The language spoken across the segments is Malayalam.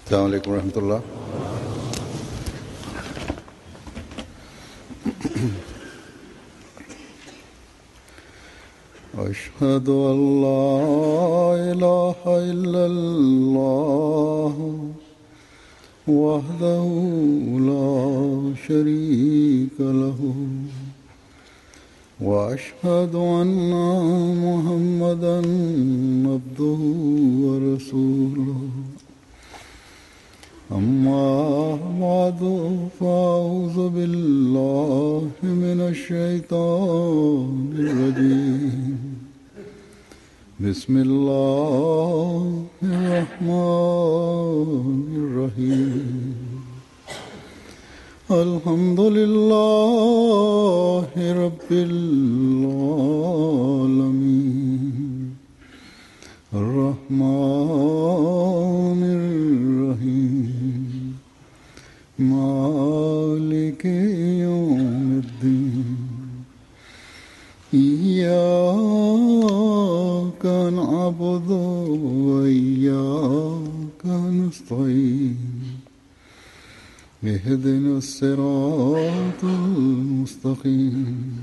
السلام عليكم ورحمة الله أشهد أن لا إله إلا الله وحده لا شريك له وأشهد أن محمدا عبده ورسوله أما بعد فأعوذ بالله من الشيطان الرجيم بسم الله الرحمن الرحيم الحمد لله رب العالمين الرحمن الرحيم مالك يوم الدين إياك نعبد وإياك نستعين اهدنا الصراط المستقيم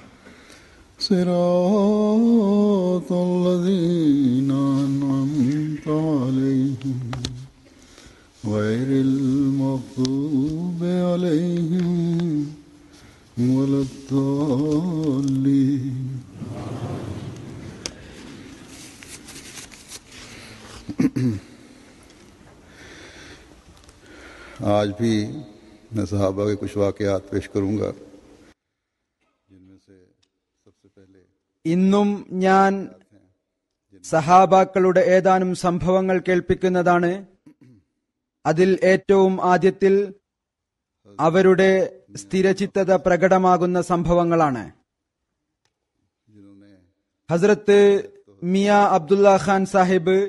صراط الذين أنعمت عليهم غير المغضوب عليهم ولا الضالين आज भी मैं सहाबा के कुछ वाकयात पेश करूंगा जिनमें से सबसे पहले ഇന്നും ഞാൻ സഹാബാക്കളുടെ ഏതാനും സംഭവങ്ങൾ കേൾപ്പിക്കുന്നതാണ് അതിൽ ഏറ്റവും ആദ്യത്തിൽ അവരുടെ സ്ഥിരചിത്തത പ്രകടമാകുന്ന സംഭവങ്ങളാണ് जिन्होंने ഹസ്രത്ത് മിയ അബ്ദുല്ല ഖാൻ സാഹിബ്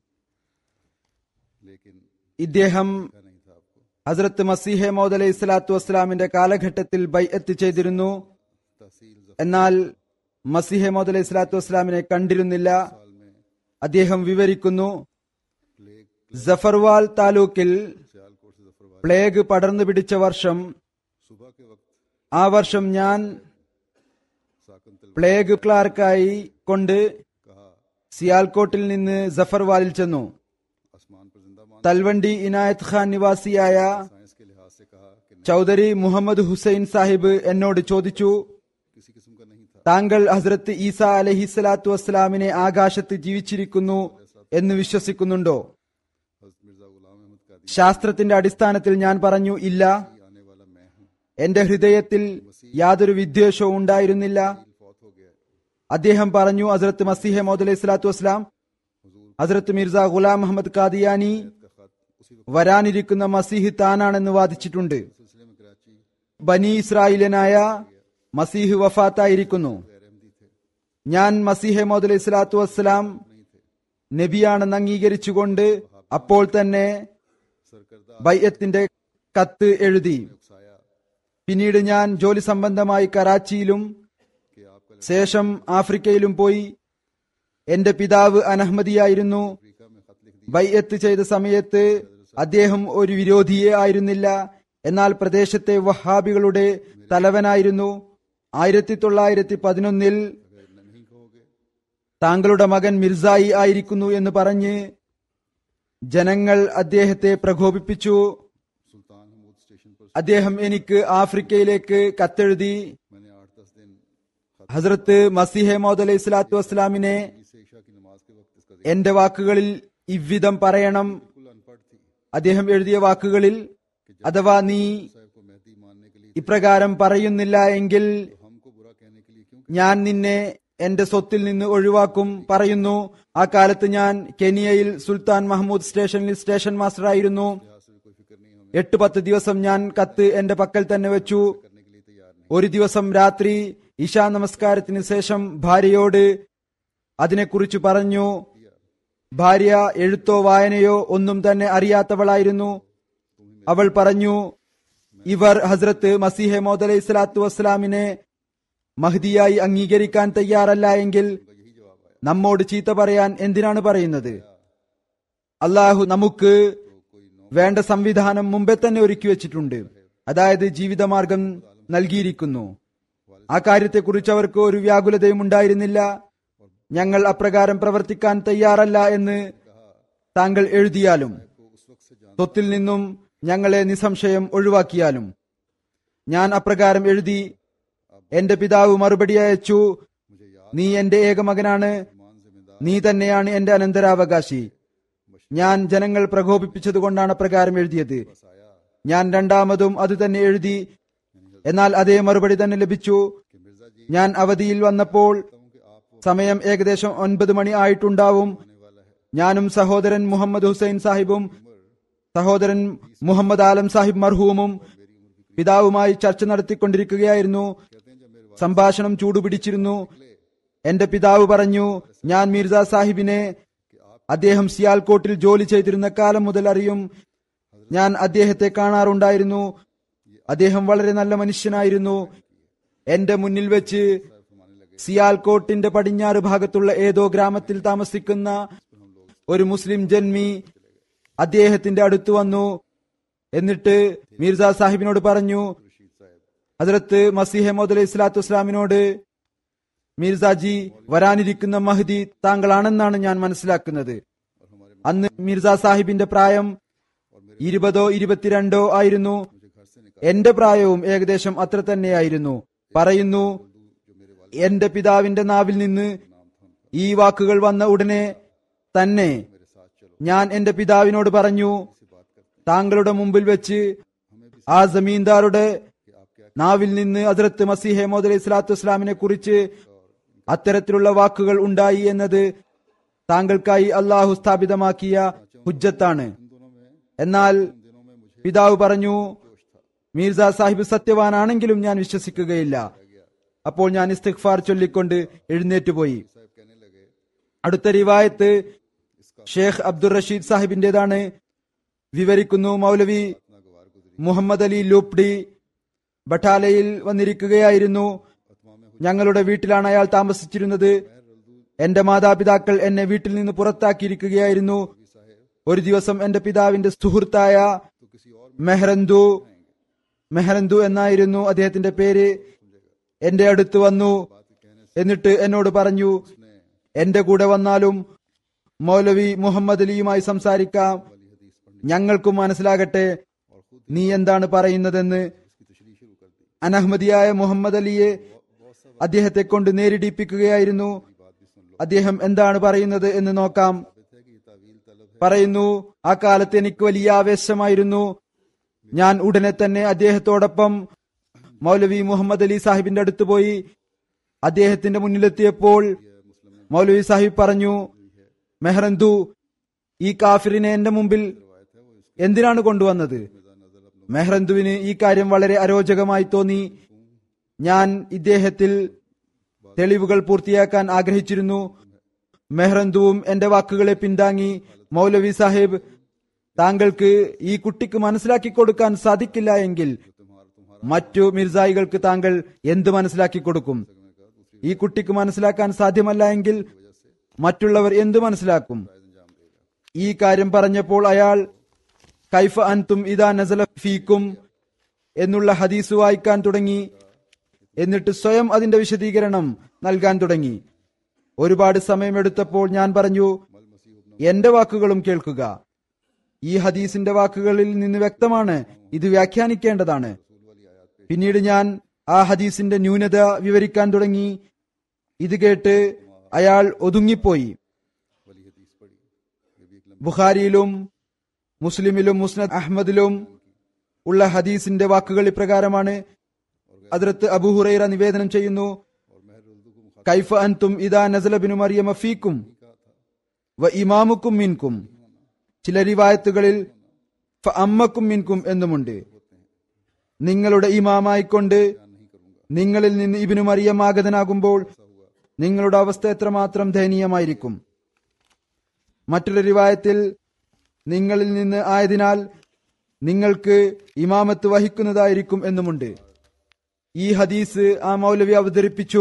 लेकिन ഇദ്ദേഹം का नहीं था आपको ഹസ്രത്ത് മസീഹെ മൗദ് അലൈഹി സ്വലാത്തു വസ്സലാമിന്റെ കാലഘട്ടത്തിൽ ബൈഅത്ത് ചെയ്തിരുന്നു तहसील എന്നാൽ മസീഹെ മൗദ് അലൈഹി സ്വലാത്തു വസ്സലാമിനെ കണ്ടിരുന്നില്ല साल में അദ്ദേഹം വിവരിക്കുന്നു प्लेग ജഫർവാൽ താലൂക്കിൽ सियालकोट से जफरवाद പ്ലേഗ് പടർന്നു പിടിച്ച വർഷം सुबह के वक्त ആ വർഷം ഞാൻ साकन तल പ്ലേഗ് ക്ലാർക്കായി കൊണ്ട് कहा സിയാൽകോട്ടിൽ നിന്ന് ജഫർവാലിൽ ചെന്നു आसमान पर जिंदा मान തൽവണ്ടി ഇനായത്ത് ഖാൻ നിവാസിയായ साइंस के लिहाज से कहा कि नहीं, ചൗധരി മുഹമ്മദ് ഹുസൈൻ സാഹിബ് എന്നോട് ചോദിച്ചു किसी किस्म का नहीं था താങ്കൾ ഹസ്രത്ത് ഈസ അലഹിസ്സലാത്തു വസ്സലാമിനെ ആകാശത്ത് ജീവിച്ചിരിക്കുന്നു എന്ന് വിശ്വസിക്കുന്നുണ്ടോ हजरत मिर्जा गुलाम अहमद कादी ശാസ്ത്രത്തിന്റെ അടിസ്ഥാനത്തിൽ ഞാൻ പറഞ്ഞു ഇല്ല आने वाला मैं हूँ എന്റെ ഹൃദയത്തിൽ യാതൊരു വിദ്വേഷവും ഉണ്ടായിരുന്നില്ല फौत हो गया അദ്ദേഹം പറഞ്ഞു ഹസ്രത്ത് മസീഹെ മോദ് അലൈഹി സ്വലാത്തു വസ്സലാം ഹസ്രത്ത് മിർസ ഗുലാം മുഹമ്മദ് കാദിയാനി का खत उसी वक्त വരാനിരിക്കുന്ന മസീഹ് താനാണെന്ന് വാദിച്ചിട്ടുണ്ട് सिलसिले में कराची ബനി ഇസ്രായേലിനായ മസീഹ് വഫാത്തായിരിക്കുന്നു गैर अहमदी थे ഞാൻ മസീഹെ മോദ് അലൈഹി സ്വലാത്തു വസ്സലാം നബിയാണെന്ന് അംഗീകരിച്ചുകൊണ്ട് അപ്പോൾ തന്നെ सरकर्दा ബൈയത്തിന്റെ കത്ത് എഴുതി उकसाया പിന്നീട് ഞാൻ ജോലി സംബന്ധമായി കറാച്ചിയിലും कि आपका ശേഷം ആഫ്രിക്കയിലും പോയി എന്റെ പിതാവ് അനഹമ്മദിയായിരുന്നു अफ्रीका में खत लिख दिया ബൈയത്ത് ചെയ്ത സമയത്ത് അദ്ദേഹം ഒരു വിരോധിയെ ആയിരുന്നില്ല എന്നാൽ പ്രദേശത്തെ വഹാബികളുടെ തലവനായിരുന്നു ആയിരത്തി തൊള്ളായിരത്തി പതിനൊന്നിൽ अगर नहीं कहोगे താങ്കളുടെ മകൻ മിർസായി ആയിരിക്കുന്നു എന്ന് പറഞ്ഞ് ജനങ്ങൾ അദ്ദേഹത്തെ പ്രകോപിപ്പിച്ചു सुल्तान हमूद स्टेशन पर അദ്ദേഹം എനിക്ക് ആഫ്രിക്കയിലേക്ക് കത്തെഴുതി मैंने आठ दस दिन खत ഹസ്രത്ത് മസിഹെ മോദ് അലൈഹി സ്വലാത്തു വസ്സലാമിനെ से ईशा की नमाज के वक्त इसका എന്റെ വാക്കുകളിൽ ഇவ்விதം പറയണം बिल्कुल अनपढ़ थी അദ്ദേഹം എഴുതിയ വാക്കുകളിൽ അഥവാ നീ साहब को मेहदी मानने के लिए ഇപ്രകാരം പറയുന്നില്ല എങ്കിൽ तो हमको बुरा कहने के लिए क्यों ഞാൻ നിന്നെ എന്റെ സ്വത്തിൽ നിന്ന് ഒഴിവാക്കും പറയുന്നു ആ കാലത്ത് ഞാൻ കെനിയയിൽ സുൽത്താൻ മഹ്മൂദ് സ്റ്റേഷനിൽ സ്റ്റേഷൻ മാസ്റ്റർ ആയിരുന്നു लिहाज से भी कोई फिक्र नहीं हमें എട്ട് പത്ത് ദിവസം ഞാൻ കത്ത് എന്റെ പക്കൽ തന്നെ വെച്ചു करने के लिए तैयार नहीं ഒരു ദിവസം രാത്രി ഇശാ നമസ്കാരത്തിന് ശേഷം ഭാര്യയോട് അതിനെക്കുറിച്ച് പറഞ്ഞു ഭാര്യ എഴുത്തോ വായനയോ ഒന്നും തന്നെ അറിയാത്തവളായിരുന്നു അവൾ പറഞ്ഞു ഇവർ ഹസ്രത്ത് മസീഹെ മോദ് അലൈഹി സ്വലാത്തു വസ്സലാമിനെ മഹ്ദിയായി അംഗീകരിക്കാൻ തയ്യാറല്ല എങ്കിൽ നമ്മോട് ചീത്ത പറയാൻ എന്തിനാണ് പറയുന്നത് അള്ളാഹു നമുക്ക് വേണ്ട സംവിധാനം മുമ്പേ തന്നെ ഒരുക്കി വെച്ചിട്ടുണ്ട് അതായത് ജീവിതമാർഗം നൽകിയിരിക്കുന്നു ആ കാര്യത്തെക്കുറിച്ച് അവർക്ക് ഒരു വ്യാകുലതയും ഉണ്ടായിരുന്നില്ല ഞങ്ങൾ അപ്രകാരം പ്രവർത്തിക്കാൻ തയ്യാറല്ല എന്ന് താങ്കൾ എഴുതിയാലും സ്വത്തിൽ നിന്നും ഞങ്ങളെ നിസ്സംശയം ഒഴിവാക്കിയാലും ഞാൻ അപ്രകാരം എഴുതി എന്റെ പിതാവ് മറുപടി അയച്ചു നീ എന്റെ ഏകമകനാണ് നീ തന്നെയാണ് എന്റെ അനന്തരാവകാശി ഞാൻ ജനങ്ങൾ പ്രകോപിപ്പിച്ചതുകൊണ്ടാണ് അപ്രകാരം എഴുതിയത് ഞാൻ രണ്ടാമതും അത് തന്നെ എഴുതി എന്നാൽ അതേ മറുപടി തന്നെ ലഭിച്ചു ഞാൻ അവധിയിൽ വന്നപ്പോൾ സമയം ഏകദേശം ഒൻപത് മണി ആയിട്ടുണ്ടാവും ഞാനും സഹോദരൻ മുഹമ്മദ് ഹുസൈൻ സാഹിബും സഹോദരൻ മുഹമ്മദ് ആലം സാഹിബ് മർഹൂമും പിതാവുമായി ചർച്ച നടത്തിക്കൊണ്ടിരിക്കുകയായിരുന്നു സംഭാഷണം ചൂടുപിടിച്ചിരുന്നു എന്റെ പിതാവ് പറഞ്ഞു ഞാൻ മിർസ സാഹിബിനെ അദ്ദേഹം സിയാൽകോട്ടിൽ ജോലി ചെയ്തിരുന്ന കാലം മുതൽ അറിയും ഞാൻ അദ്ദേഹത്തെ കാണാറുണ്ടായിരുന്നു അദ്ദേഹം വളരെ നല്ല മനുഷ്യനായിരുന്നു എന്റെ മുന്നിൽ വെച്ച് സിയാൽകോട്ടിന്റെ പടിഞ്ഞാറ് ഭാഗത്തുള്ള ഏതോ ഗ്രാമത്തിൽ താമസിക്കുന്ന ഒരു മുസ്ലിം ജന്മി അദ്ദേഹത്തിന്റെ അടുത്ത് വന്നു എന്നിട്ട് മിർസ സാഹിബിനോട് പറഞ്ഞു ഹജറത്ത് മസീഹ് മോദ് അലൈഹി സ്വലാത്തു വസ്സലാമിനോട് മിർസാജി വരാനിരിക്കുന്ന മഹദി താങ്കളാണെന്നാണ് ഞാൻ മനസ്സിലാക്കുന്നത് അന്ന് മിർസ സാഹിബിന്റെ പ്രായം ഇരുപതോ ഇരുപത്തിരണ്ടോ ആയിരുന്നു എന്റെ പ്രായവും ഏകദേശം അത്ര തന്നെയായിരുന്നു പറയുന്നു എന്റെ പിതാവിന്റെ നാവിൽ നിന്ന് ഈ വാക്കുകൾ വന്ന ഉടനെ തന്നെ ഞാൻ എന്റെ പിതാവിനോട് പറഞ്ഞു താങ്കളുടെ മുമ്പിൽ വെച്ച് ആ ജമീന്ദാറുടെ നാവിൽ നിന്ന് അതിർത്ത് മസീഹെ മോദ് അലൈഹി സ്വലാത്തു വസ്സലാമിനെ കുറിച്ച് അത്തരത്തിലുള്ള വാക്കുകൾ ഉണ്ടായി എന്നത് താങ്കൾക്കായി അള്ളാഹു സ്ഥാപിതമാക്കിയ ഹുജ്ജത്താണ് എന്നാൽ പിതാവ് പറഞ്ഞു മീർസ സാഹിബ് സത്യവാനാണെങ്കിലും ഞാൻ വിശ്വസിക്കുകയില്ല അപ്പോൾ ഞാൻ ഇസ്തിഗ്ഫാർ ചൊല്ലിക്കൊണ്ട് എഴുന്നേറ്റുപോയി അടുത്ത റിവായത്ത് ഷേഖ് അബ്ദുൾ റഷീദ് സാഹിബിന്റേതാണ് വിവരിക്കുന്നു മൗലവി മുഹമ്മദ് അലി ലൂപ്ഡി ബട്ടാലയിൽ വന്നിരിക്കുകയായിരുന്നു ഞങ്ങളുടെ വീട്ടിലാണ് അയാൾ താമസിച്ചിരുന്നത് എന്റെ മാതാപിതാക്കൾ എന്നെ വീട്ടിൽ നിന്ന് പുറത്താക്കിയിരിക്കുകയായിരുന്നു ഒരു ദിവസം എന്റെ പിതാവിന്റെ സുഹൃത്തായ മെഹ്റന്തു മെഹ്റന്തു എന്നായിരുന്നു അദ്ദേഹത്തിന്റെ പേര് എന്റെ അടുത്ത് വന്നു എന്നിട്ട് എന്നോട് പറഞ്ഞു എന്റെ കൂടെ വന്നാലും മൗലവി മുഹമ്മദ് അലിയുമായി സംസാരിക്കാം ഞങ്ങൾക്കും മനസ്സിലാകട്ടെ നീ എന്താണ് പറയുന്നതെന്ന് അനഹമ്മദിയായ മുഹമ്മദ് അലിയെ അദ്ദേഹത്തെ കൊണ്ട് നേരിടിപ്പിക്കുകയായിരുന്നു അദ്ദേഹം എന്താണ് പറയുന്നത് എന്ന് നോക്കാം പറയുന്നു ആ കാലത്ത് എനിക്ക് വലിയ ആവേശമായിരുന്നു ഞാൻ ഉടനെ തന്നെ അദ്ദേഹത്തോടൊപ്പം മൗലവി മുഹമ്മദ് അലി സാഹിബിന്റെ അടുത്ത് പോയി അദ്ദേഹത്തിന്റെ മുന്നിലെത്തിയപ്പോൾ മൗലവി സാഹിബ് പറഞ്ഞു മെഹ്റന്തു ഈ കാഫിറിനെ എന്റെ മുമ്പിൽ എന്തിനാണ് കൊണ്ടുവന്നത് മെഹ്റന്തുവിന് ഈ കാര്യം വളരെ അരോചകമായി തോന്നി ഞാൻ ഇദ്ദേഹത്തിൽ തെളിവുകൾ പൂർത്തിയാക്കാൻ ആഗ്രഹിച്ചിരുന്നു മെഹ്റന്തുവും എന്റെ വാക്കുകളെ പിന്താങ്ങി മൗലവി സാഹിബ് താങ്കൾക്ക് ഈ കുട്ടിക്ക് മനസ്സിലാക്കി കൊടുക്കാൻ സാധിക്കില്ല എങ്കിൽ മറ്റു മിർസായികൾക്ക് താങ്കൾ എന്ത് മനസ്സിലാക്കി കൊടുക്കും ഈ കുട്ടിക്ക് മനസ്സിലാക്കാൻ സാധ്യമല്ല എങ്കിൽ മറ്റുള്ളവർ എന്തു മനസ്സിലാക്കും ഈ കാര്യം പറഞ്ഞപ്പോൾ അയാൾ കൈഫ അൻതും ഇതാ നസല ഫീക്കും എന്നുള്ള ഹദീസ് വായിക്കാൻ തുടങ്ങി എന്നിട്ട് സ്വയം അതിന്റെ വിശദീകരണം നൽകാൻ തുടങ്ങി ഒരുപാട് സമയമെടുത്തപ്പോൾ ഞാൻ പറഞ്ഞു എന്റെ വാക്കുകളും കേൾക്കുക ഈ ഹദീസിന്റെ വാക്കുകളിൽ നിന്ന് വ്യക്തമാണ് ഇത് വ്യാഖ്യാനിക്കേണ്ടതാണ് പിന്നീട് ഞാൻ ആ ഹദീസിന്റെ ന്യൂനത വിവരിക്കാൻ തുടങ്ങി ഇത് കേട്ട് അയാൾ ഒതുങ്ങിപ്പോയി ബുഖാരിയിലും മുസ്ലിമിലും മുസ്നദ് അഹമ്മദിലും ഉള്ള ഹദീസിന്റെ വാക്കുകൾ ഇപ്രകാരമാണ് അതിർത്ത് അബുഹുറൈറ നിവേദനം ചെയ്യുന്നു കൈഫ അൻതും ഇദാ നസലബിനു മറിയമ ഫീക്കും വ ഇമാമുക്കും മിൻകും ചില റിവായത്തുകളിൽ ഫ അമ്മക്കും മിൻകും എന്നുമുണ്ട് നിങ്ങളുടെ ഇമാമായിക്കൊണ്ട് നിങ്ങളിൽ നിന്ന് ഇബിനു മറിയം ആഗതനാകുമ്പോൾ നിങ്ങളുടെ അവസ്ഥ എത്രമാത്രം ദയനീയമായിരിക്കും മറ്റൊരു റിവായത്തിൽ നിങ്ങളിൽ നിന്ന് ആയതിനാൽ നിങ്ങൾക്ക് ഇമാമത്ത് വഹിക്കുന്നതായിരിക്കും എന്നുമുണ്ട് ഈ ഹദീസ് ആ മൗലവി അവതരിപ്പിച്ചു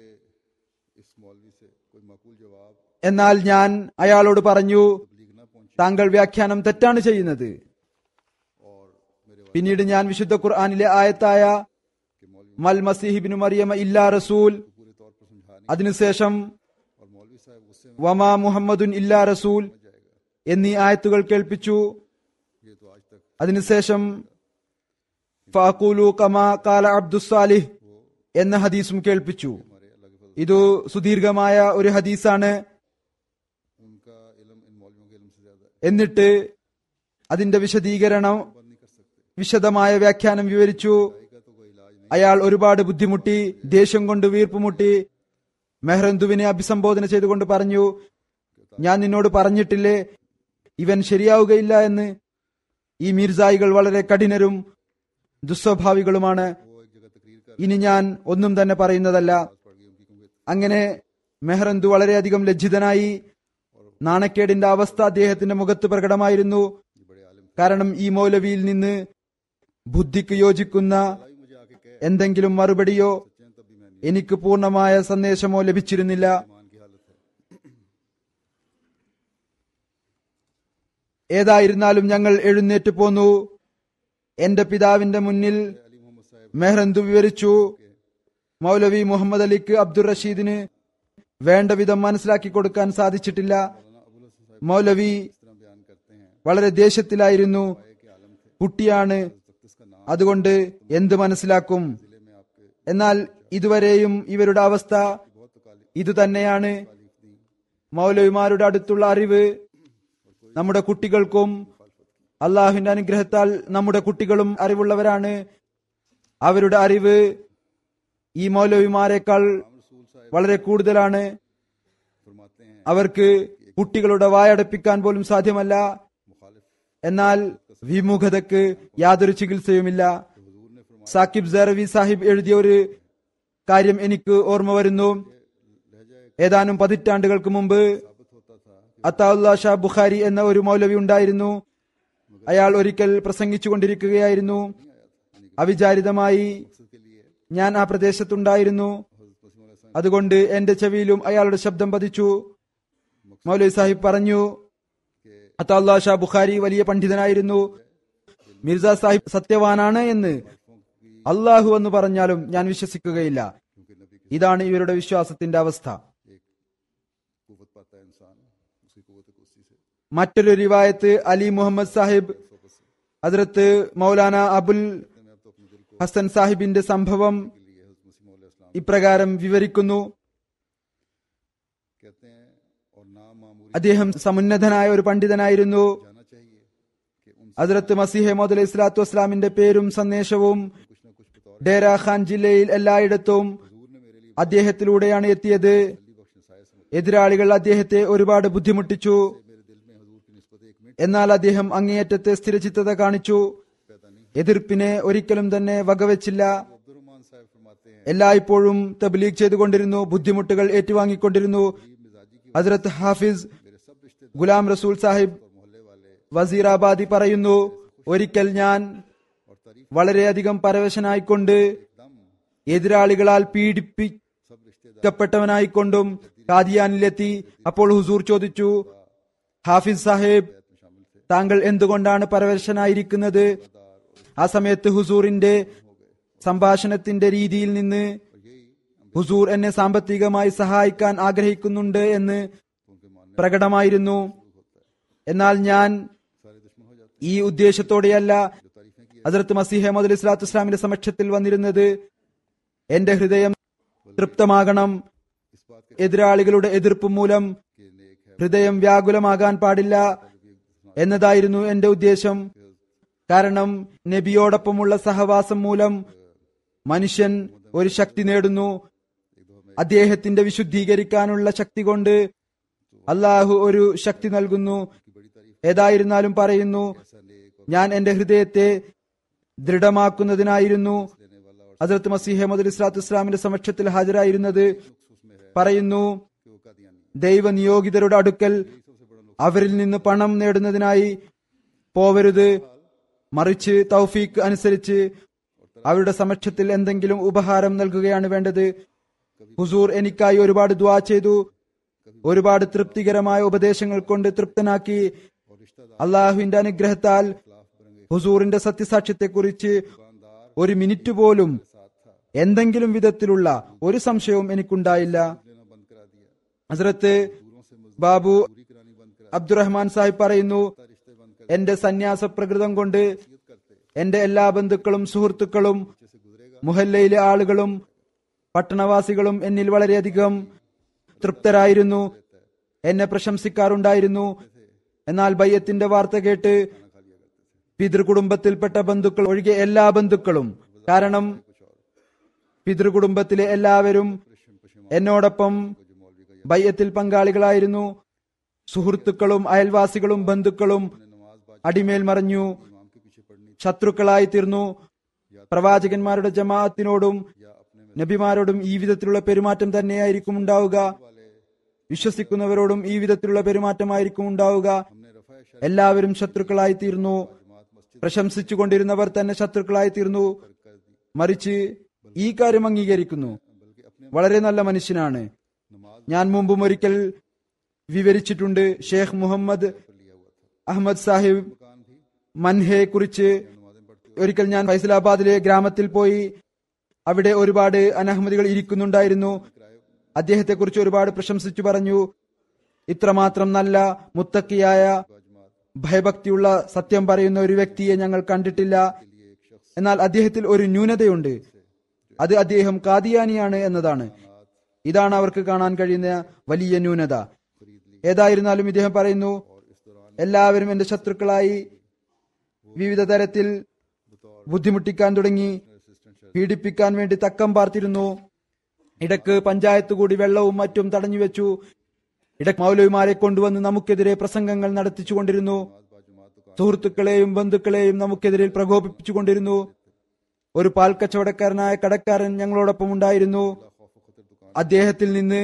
എന്നാൽ ഞാൻ അയാളോട് പറഞ്ഞു താങ്കൾ വ്യാഖ്യാനം തെറ്റാണ് ചെയ്യുന്നത് പിന്നീട് ഞാൻ വിശുദ്ധ ഖുർആാനിലെ ആയത്തായ മൽ മസീഹിബിനു മറിയമ ഇല്ലാ റസൂൽ അതിനുശേഷം വമാ മുഹമ്മദുൻ ഇല്ലാ റസൂൽ എന്നീ ആയത്തുകൾ കേൾപ്പിച്ചു അതിനുശേഷം ഫാഖൂലു കമാ കാല അബ്ദുസാലിഹ് എന്ന ഹദീസും കേൾപ്പിച്ചു ഇത് സുദീർഘമായ ഒരു ഹദീസാണ് उनका इल्म इन मौलवियों के इल्म से ज्यादा है എന്നിട്ട് അതിന്റെ വിശദീകരണം വിശദമായ വ്യാഖ്യാനം വിവരിച്ചു അയാൾ ഒരുപാട് ബുദ്ധിമുട്ടി ദേഷ്യം കൊണ്ട് വീർപ്പുമുട്ടി മെഹ്റന്തുവിനെ അഭിസംബോധന ചെയ്തുകൊണ്ട് പറഞ്ഞു ഞാൻ നിന്നോട് പറഞ്ഞിട്ടില്ലേ ഇവൻ ശരിയാവുകയില്ല എന്ന് ഈ മീർസായികൾ വളരെ കഠിനരും ദുസ്വഭാവികളുമാണ് ഇനി ഞാൻ ഒന്നും തന്നെ പറയുന്നതല്ല അങ്ങനെ മെഹ്റന്തു വളരെയധികം ലജ്ജിതനായി നാണക്കേടിന്റെ അവസ്ഥ അദ്ദേഹത്തിന്റെ മുഖത്ത് പ്രകടമായിരുന്നു കാരണം ഈ മൗലവിയിൽ നിന്ന് ബുദ്ധിക്ക് യോജിക്കുന്ന എന്തെങ്കിലും മറുപടിയോ എനിക്ക് പൂർണ്ണമായ സന്ദേശമോ ലഭിച്ചിരുന്നില്ല ഏതായിരുന്നാലും ഞങ്ങൾ എഴുന്നേറ്റ് പോന്നു എന്റെ പിതാവിന്റെ മുന്നിൽ മെഹ്റന്തു വിവരിച്ചു മൗലവി മുഹമ്മദ് അലിക്ക് അബ്ദുൾ റഷീദിന് വേണ്ട വിധം മനസ്സിലാക്കി കൊടുക്കാൻ സാധിച്ചിട്ടില്ല മൗലവി വളരെ ദേഷ്യത്തിലായിരുന്നു കുട്ടിയാണ് അതുകൊണ്ട് എന്ത് മനസ്സിലാക്കും എന്നാൽ ഇതുവരെയും ഇവരുടെ അവസ്ഥ ഇതുതന്നെയാണ് മൗലവിമാരുടെ അടുത്തുള്ള അറിവ് നമ്മുടെ കുട്ടികൾക്കും അള്ളാഹുവിന്റെ അനുഗ്രഹത്താൽ നമ്മുടെ കുട്ടികളും അറിവുള്ളവരാണ് അവരുടെ അറിവ് ഈ മൗലവിമാരെക്കാൾ വളരെ കൂടുതലാണ് അവർക്ക് കുട്ടികളുടെ വായടപ്പിക്കാൻ പോലും സാധ്യമല്ല എന്നാൽ വിമുഖതക്ക് യാതൊരു ചികിത്സയുമില്ല സാക്കിബ് സറവി സാഹിബ് എഴുതിയ ഒരു കാര്യം എനിക്ക് ഓർമ്മ വരുന്നു ഏതാനും പതിറ്റാണ്ടുകൾക്ക് മുമ്പ് അത്താഉല്ലാ ഷാ ബുഖാരി എന്ന ഒരു മൗലവി ഉണ്ടായിരുന്നു അയാൾ ഒരിക്കൽ പ്രസംഗിച്ചുകൊണ്ടിരിക്കുകയായിരുന്നു അവിചാരിതമായി ഞാൻ ആ പ്രദേശത്തുണ്ടായിരുന്നു അതുകൊണ്ട് എന്റെ ചെവിയിലും അയാളുടെ ശബ്ദം പതിച്ചു മൗലവി സാഹിബ് പറഞ്ഞു അത്താഉല്ലാ ഷാ ബുഖാരി വലിയ പണ്ഡിതനായിരുന്നു മിർസ സാഹിബ് സത്യവാനാണ് എന്ന് അള്ളാഹു എന്ന് പറഞ്ഞാലും ഞാൻ വിശ്വസിക്കുകയില്ല ഇതാണ് ഇവരുടെ വിശ്വാസത്തിന്റെ അവസ്ഥ कुवत पाता है इंसान उसकी कुवत कुर्सी से മറ്റൊരു റിവായത്ത് അലി മുഹമ്മദ് സാഹിബ് ഹസ്രത്ത് മൗലാന അബുൽ ഹസൻ സാഹിബിന്റെ സംഭവം ഇപ്രകാരം വിവരിക്കുന്നു कहते हैं और नाम मामूली അദ്ദേഹം സമുന്നതനായ ഒരു പണ്ഡിതനായിരുന്നു जाना चाहिए कि उन ഹസ്രത്ത് മസീഹ് മോദ് അലൈഹി സ്വലാത്തു വസ്സലാമിന്റെ പേരും സന്ദേശവും कुछ न कुछ बतौर ഡേര ഖാൻ ജില്ലയിൽ എല്ലായിടത്തും അദ്ദേഹത്തിലൂടെയാണ് എത്തിയത് बख्श साय समझ എതിരാളികൾ അദ്ദേഹത്തെ ഒരുപാട് ബുദ്ധിമുട്ടിച്ചു मेरे दिल में हजूर की निस्बत एक मिनट എന്നാൽ അദ്ദേഹം അങ്ങേയറ്റത്തെ സ്ഥിരചിത്തത കാണിച്ചു എതിർപ്പിനെ ഒരിക്കലും തന്നെ വകവെച്ചില്ല अब्दुलरहमान साहब फरमाते हैं എല്ലായ്പ്പോഴും തബ്ലീഗ് ചെയ്തുകൊണ്ടിരുന്നു ബുദ്ധിമുട്ടുകൾ ഏറ്റുവാങ്ങിക്കൊണ്ടിരുന്നു ഹസ്രത്ത് ഹാഫിസ് मेरे सब रिश्ते ഗുലാം റസൂൽ സാഹിബ് मोहल्ले वाले വസീറാബാദി പറയുന്നു ഒരിക്കൽ ഞാൻ വളരെയധികം പരവശനായിക്കൊണ്ട് എതിരാളികളാൽ പീഡിപ്പിക്കപ്പെട്ടവനായിക്കൊണ്ടും കാദിയാനിലെത്തി അപ്പോൾ ഹുസൂർ ചോദിച്ചു ഹാഫിസ് സാഹിബ് താങ്കൾ എന്തുകൊണ്ടാണ് പരവശനായിരിക്കുന്നത് ആ സമയത്ത് ഹുസൂറിന്റെ സംഭാഷണത്തിന്റെ രീതിയിൽ നിന്ന് ഹുസൂർ എന്നെ സാമ്പത്തികമായി സഹായിക്കാൻ ആഗ്രഹിക്കുന്നുണ്ട് എന്ന് പ്രകടമായിരുന്നു എന്നാൽ ഞാൻ ഈ ഉദ്ദേശത്തോടെയല്ല ഹസരത്ത് മസീഹ് അഹമ്മദ് അലി സ്വലാത്തു ഇസ്ലാമിന്റെ സമക്ഷത്തിൽ വന്നിരുന്നത് എന്റെ ഹൃദയം തൃപ്തമാകണം എതിരാളികളുടെ എതിർപ്പ് മൂലം ഹൃദയം വ്യാകുലമാകാൻ പാടില്ല എന്നതായിരുന്നു എന്റെ ഉദ്ദേശം കാരണം നബിയോടൊപ്പമുള്ള സഹവാസം മൂലം മനുഷ്യൻ ഒരു ശക്തി നേടുന്നു അദ്ദേഹത്തിന്റെ വിശുദ്ധീകരിക്കാനുള്ള ശക്തി കൊണ്ട് അള്ളാഹു ഒരു ശക്തി നൽകുന്നു ഏതായിരുന്നാലും പറയുന്നു ഞാൻ എന്റെ ഹൃദയത്തെ ദൃഢമാക്കുന്നതിനായിരുന്നു ഹസരത്ത് മസീഹ് അഹമ്മദ് ഇസ്ലാത്തു ഇസ്ലാമിന്റെ സമക്ഷത്തിൽ ഹാജരായിരുന്നത് പറയുന്നു ദൈവനിയോഗിതരുടെ അടുക്കൽ അവരിൽ നിന്ന് പണം നേടുന്നതിനായി പോവരുത് മറിച്ച് തൗഫീഖ് അനുസരിച്ച് അവരുടെ സമക്ഷത്തിൽ എന്തെങ്കിലും ഉപഹാരം നൽകുകയാണ് വേണ്ടത് ഹുസൂർ എനിക്കായി ഒരുപാട് ദ്വാ ചെയ്തു ഒരുപാട് തൃപ്തികരമായ ഉപദേശങ്ങൾ കൊണ്ട് തൃപ്തനാക്കി അള്ളാഹുവിന്റെ അനുഗ്രഹത്താൽ ഹുസൂറിന്റെ സത്യസാക്ഷ്യത്തെക്കുറിച്ച് ഒരു മിനിറ്റ് പോലും എന്തെങ്കിലും വിധത്തിലുള്ള ഒരു സംശയവും എനിക്കുണ്ടായില്ല ഹസ്രത്ത് ബാബു അബ്ദുറഹ്മാൻ സാഹിബ് പറയുന്നു എന്റെ സന്യാസ പ്രകൃതം കൊണ്ട് എന്റെ എല്ലാ ബന്ധുക്കളും സുഹൃത്തുക്കളും മുഹല്ലയിലെ ആളുകളും പട്ടണവാസികളും എന്നിൽ വളരെയധികം തൃപ്തരായിരുന്നു എന്നെ പ്രശംസിക്കാറുണ്ടായിരുന്നു എന്നാൽ ബയ്യത്തിന്റെ വാർത്ത കേട്ട് പിതൃകുടുംബത്തിൽപ്പെട്ട ബന്ധുക്കൾ ഒഴികെ എല്ലാ ബന്ധുക്കളും കാരണം പിതൃകുടുംബത്തിലെ എല്ലാവരും എന്നോടൊപ്പം ബയ്യത്തിൽ പങ്കാളികളായിരുന്നു സുഹൃത്തുക്കളും അയൽവാസികളും ബന്ധുക്കളും അടിമേൽ മറഞ്ഞു ശത്രുക്കളായി തീർന്നു പ്രവാചകന്മാരുടെ ജമാഅത്തിനോടും നബിമാരോടും ഈ വിധത്തിലുള്ള പെരുമാറ്റം തന്നെയായിരിക്കും ഉണ്ടാവുക വിശ്വസിക്കുന്നവരോടും ഈ വിധത്തിലുള്ള പെരുമാറ്റമായിരിക്കും ഉണ്ടാവുക എല്ലാവരും ശത്രുക്കളായി തീർന്നു പ്രശംസിച്ചുകൊണ്ടിരുന്നവർ തന്നെ ശത്രുക്കളായി തീർന്നു മറിച്ച് ഈ കാര്യം അംഗീകരിക്കുന്നു വളരെ നല്ല മനുഷ്യനാണ് ഞാൻ മുമ്പും ഒരിക്കൽ വിവരിച്ചിട്ടുണ്ട് ഷേഖ് മുഹമ്മദ് അഹമ്മദ് സാഹിബ് മൻഹയെ കുറിച്ച് ഒരിക്കൽ ഞാൻ ഫൈസലാബാദിലെ ഗ്രാമത്തിൽ പോയി അവിടെ ഒരുപാട് അനഹമ്മദികൾ ഇരിക്കുന്നുണ്ടായിരുന്നു അദ്ദേഹത്തെ കുറിച്ച് ഒരുപാട് പ്രശംസിച്ചു പറഞ്ഞു ഇത്രമാത്രം നല്ല മുത്തക്കിയായ ഭയഭക്തിയുള്ള സത്യം പറയുന്ന ഒരു വ്യക്തിയെ ഞങ്ങൾ കണ്ടിട്ടില്ല എന്നാൽ അദ്ദേഹത്തിൽ ഒരു ന്യൂനതയുണ്ട് അത് അദ്ദേഹം കാദിയാനിയാണ് എന്നതാണ് ഇതാണ് അവർക്ക് കാണാൻ കഴിയുന്ന വലിയ ന്യൂനത ഏതായിരുന്നാലും ഇദ്ദേഹം പറയുന്നു എല്ലാവരും എന്റെ ശത്രുക്കളായി വിവിധ തരത്തിൽ ബുദ്ധിമുട്ടിക്കാൻ തുടങ്ങി പീഡിപ്പിക്കാൻ വേണ്ടി തക്കം പാർത്തിരുന്നു ഇടക്ക് പഞ്ചായത്ത് കൂടി വെള്ളവും മറ്റും തടഞ്ഞു വെച്ചു ഇടക്ക് മൗലവിമാരെ കൊണ്ടുവന്ന് നമുക്കെതിരെ പ്രസംഗങ്ങൾ നടത്തിച്ചുകൊണ്ടിരുന്നു സുഹൃത്തുക്കളെയും ബന്ധുക്കളെയും നമുക്കെതിരെ പ്രകോപിപ്പിച്ചുകൊണ്ടിരുന്നു ഒരു പാൽ കച്ചവടക്കാരനായ കടക്കാരൻ ഞങ്ങളോടൊപ്പം ഉണ്ടായിരുന്നു അദ്ദേഹത്തിൽ നിന്ന്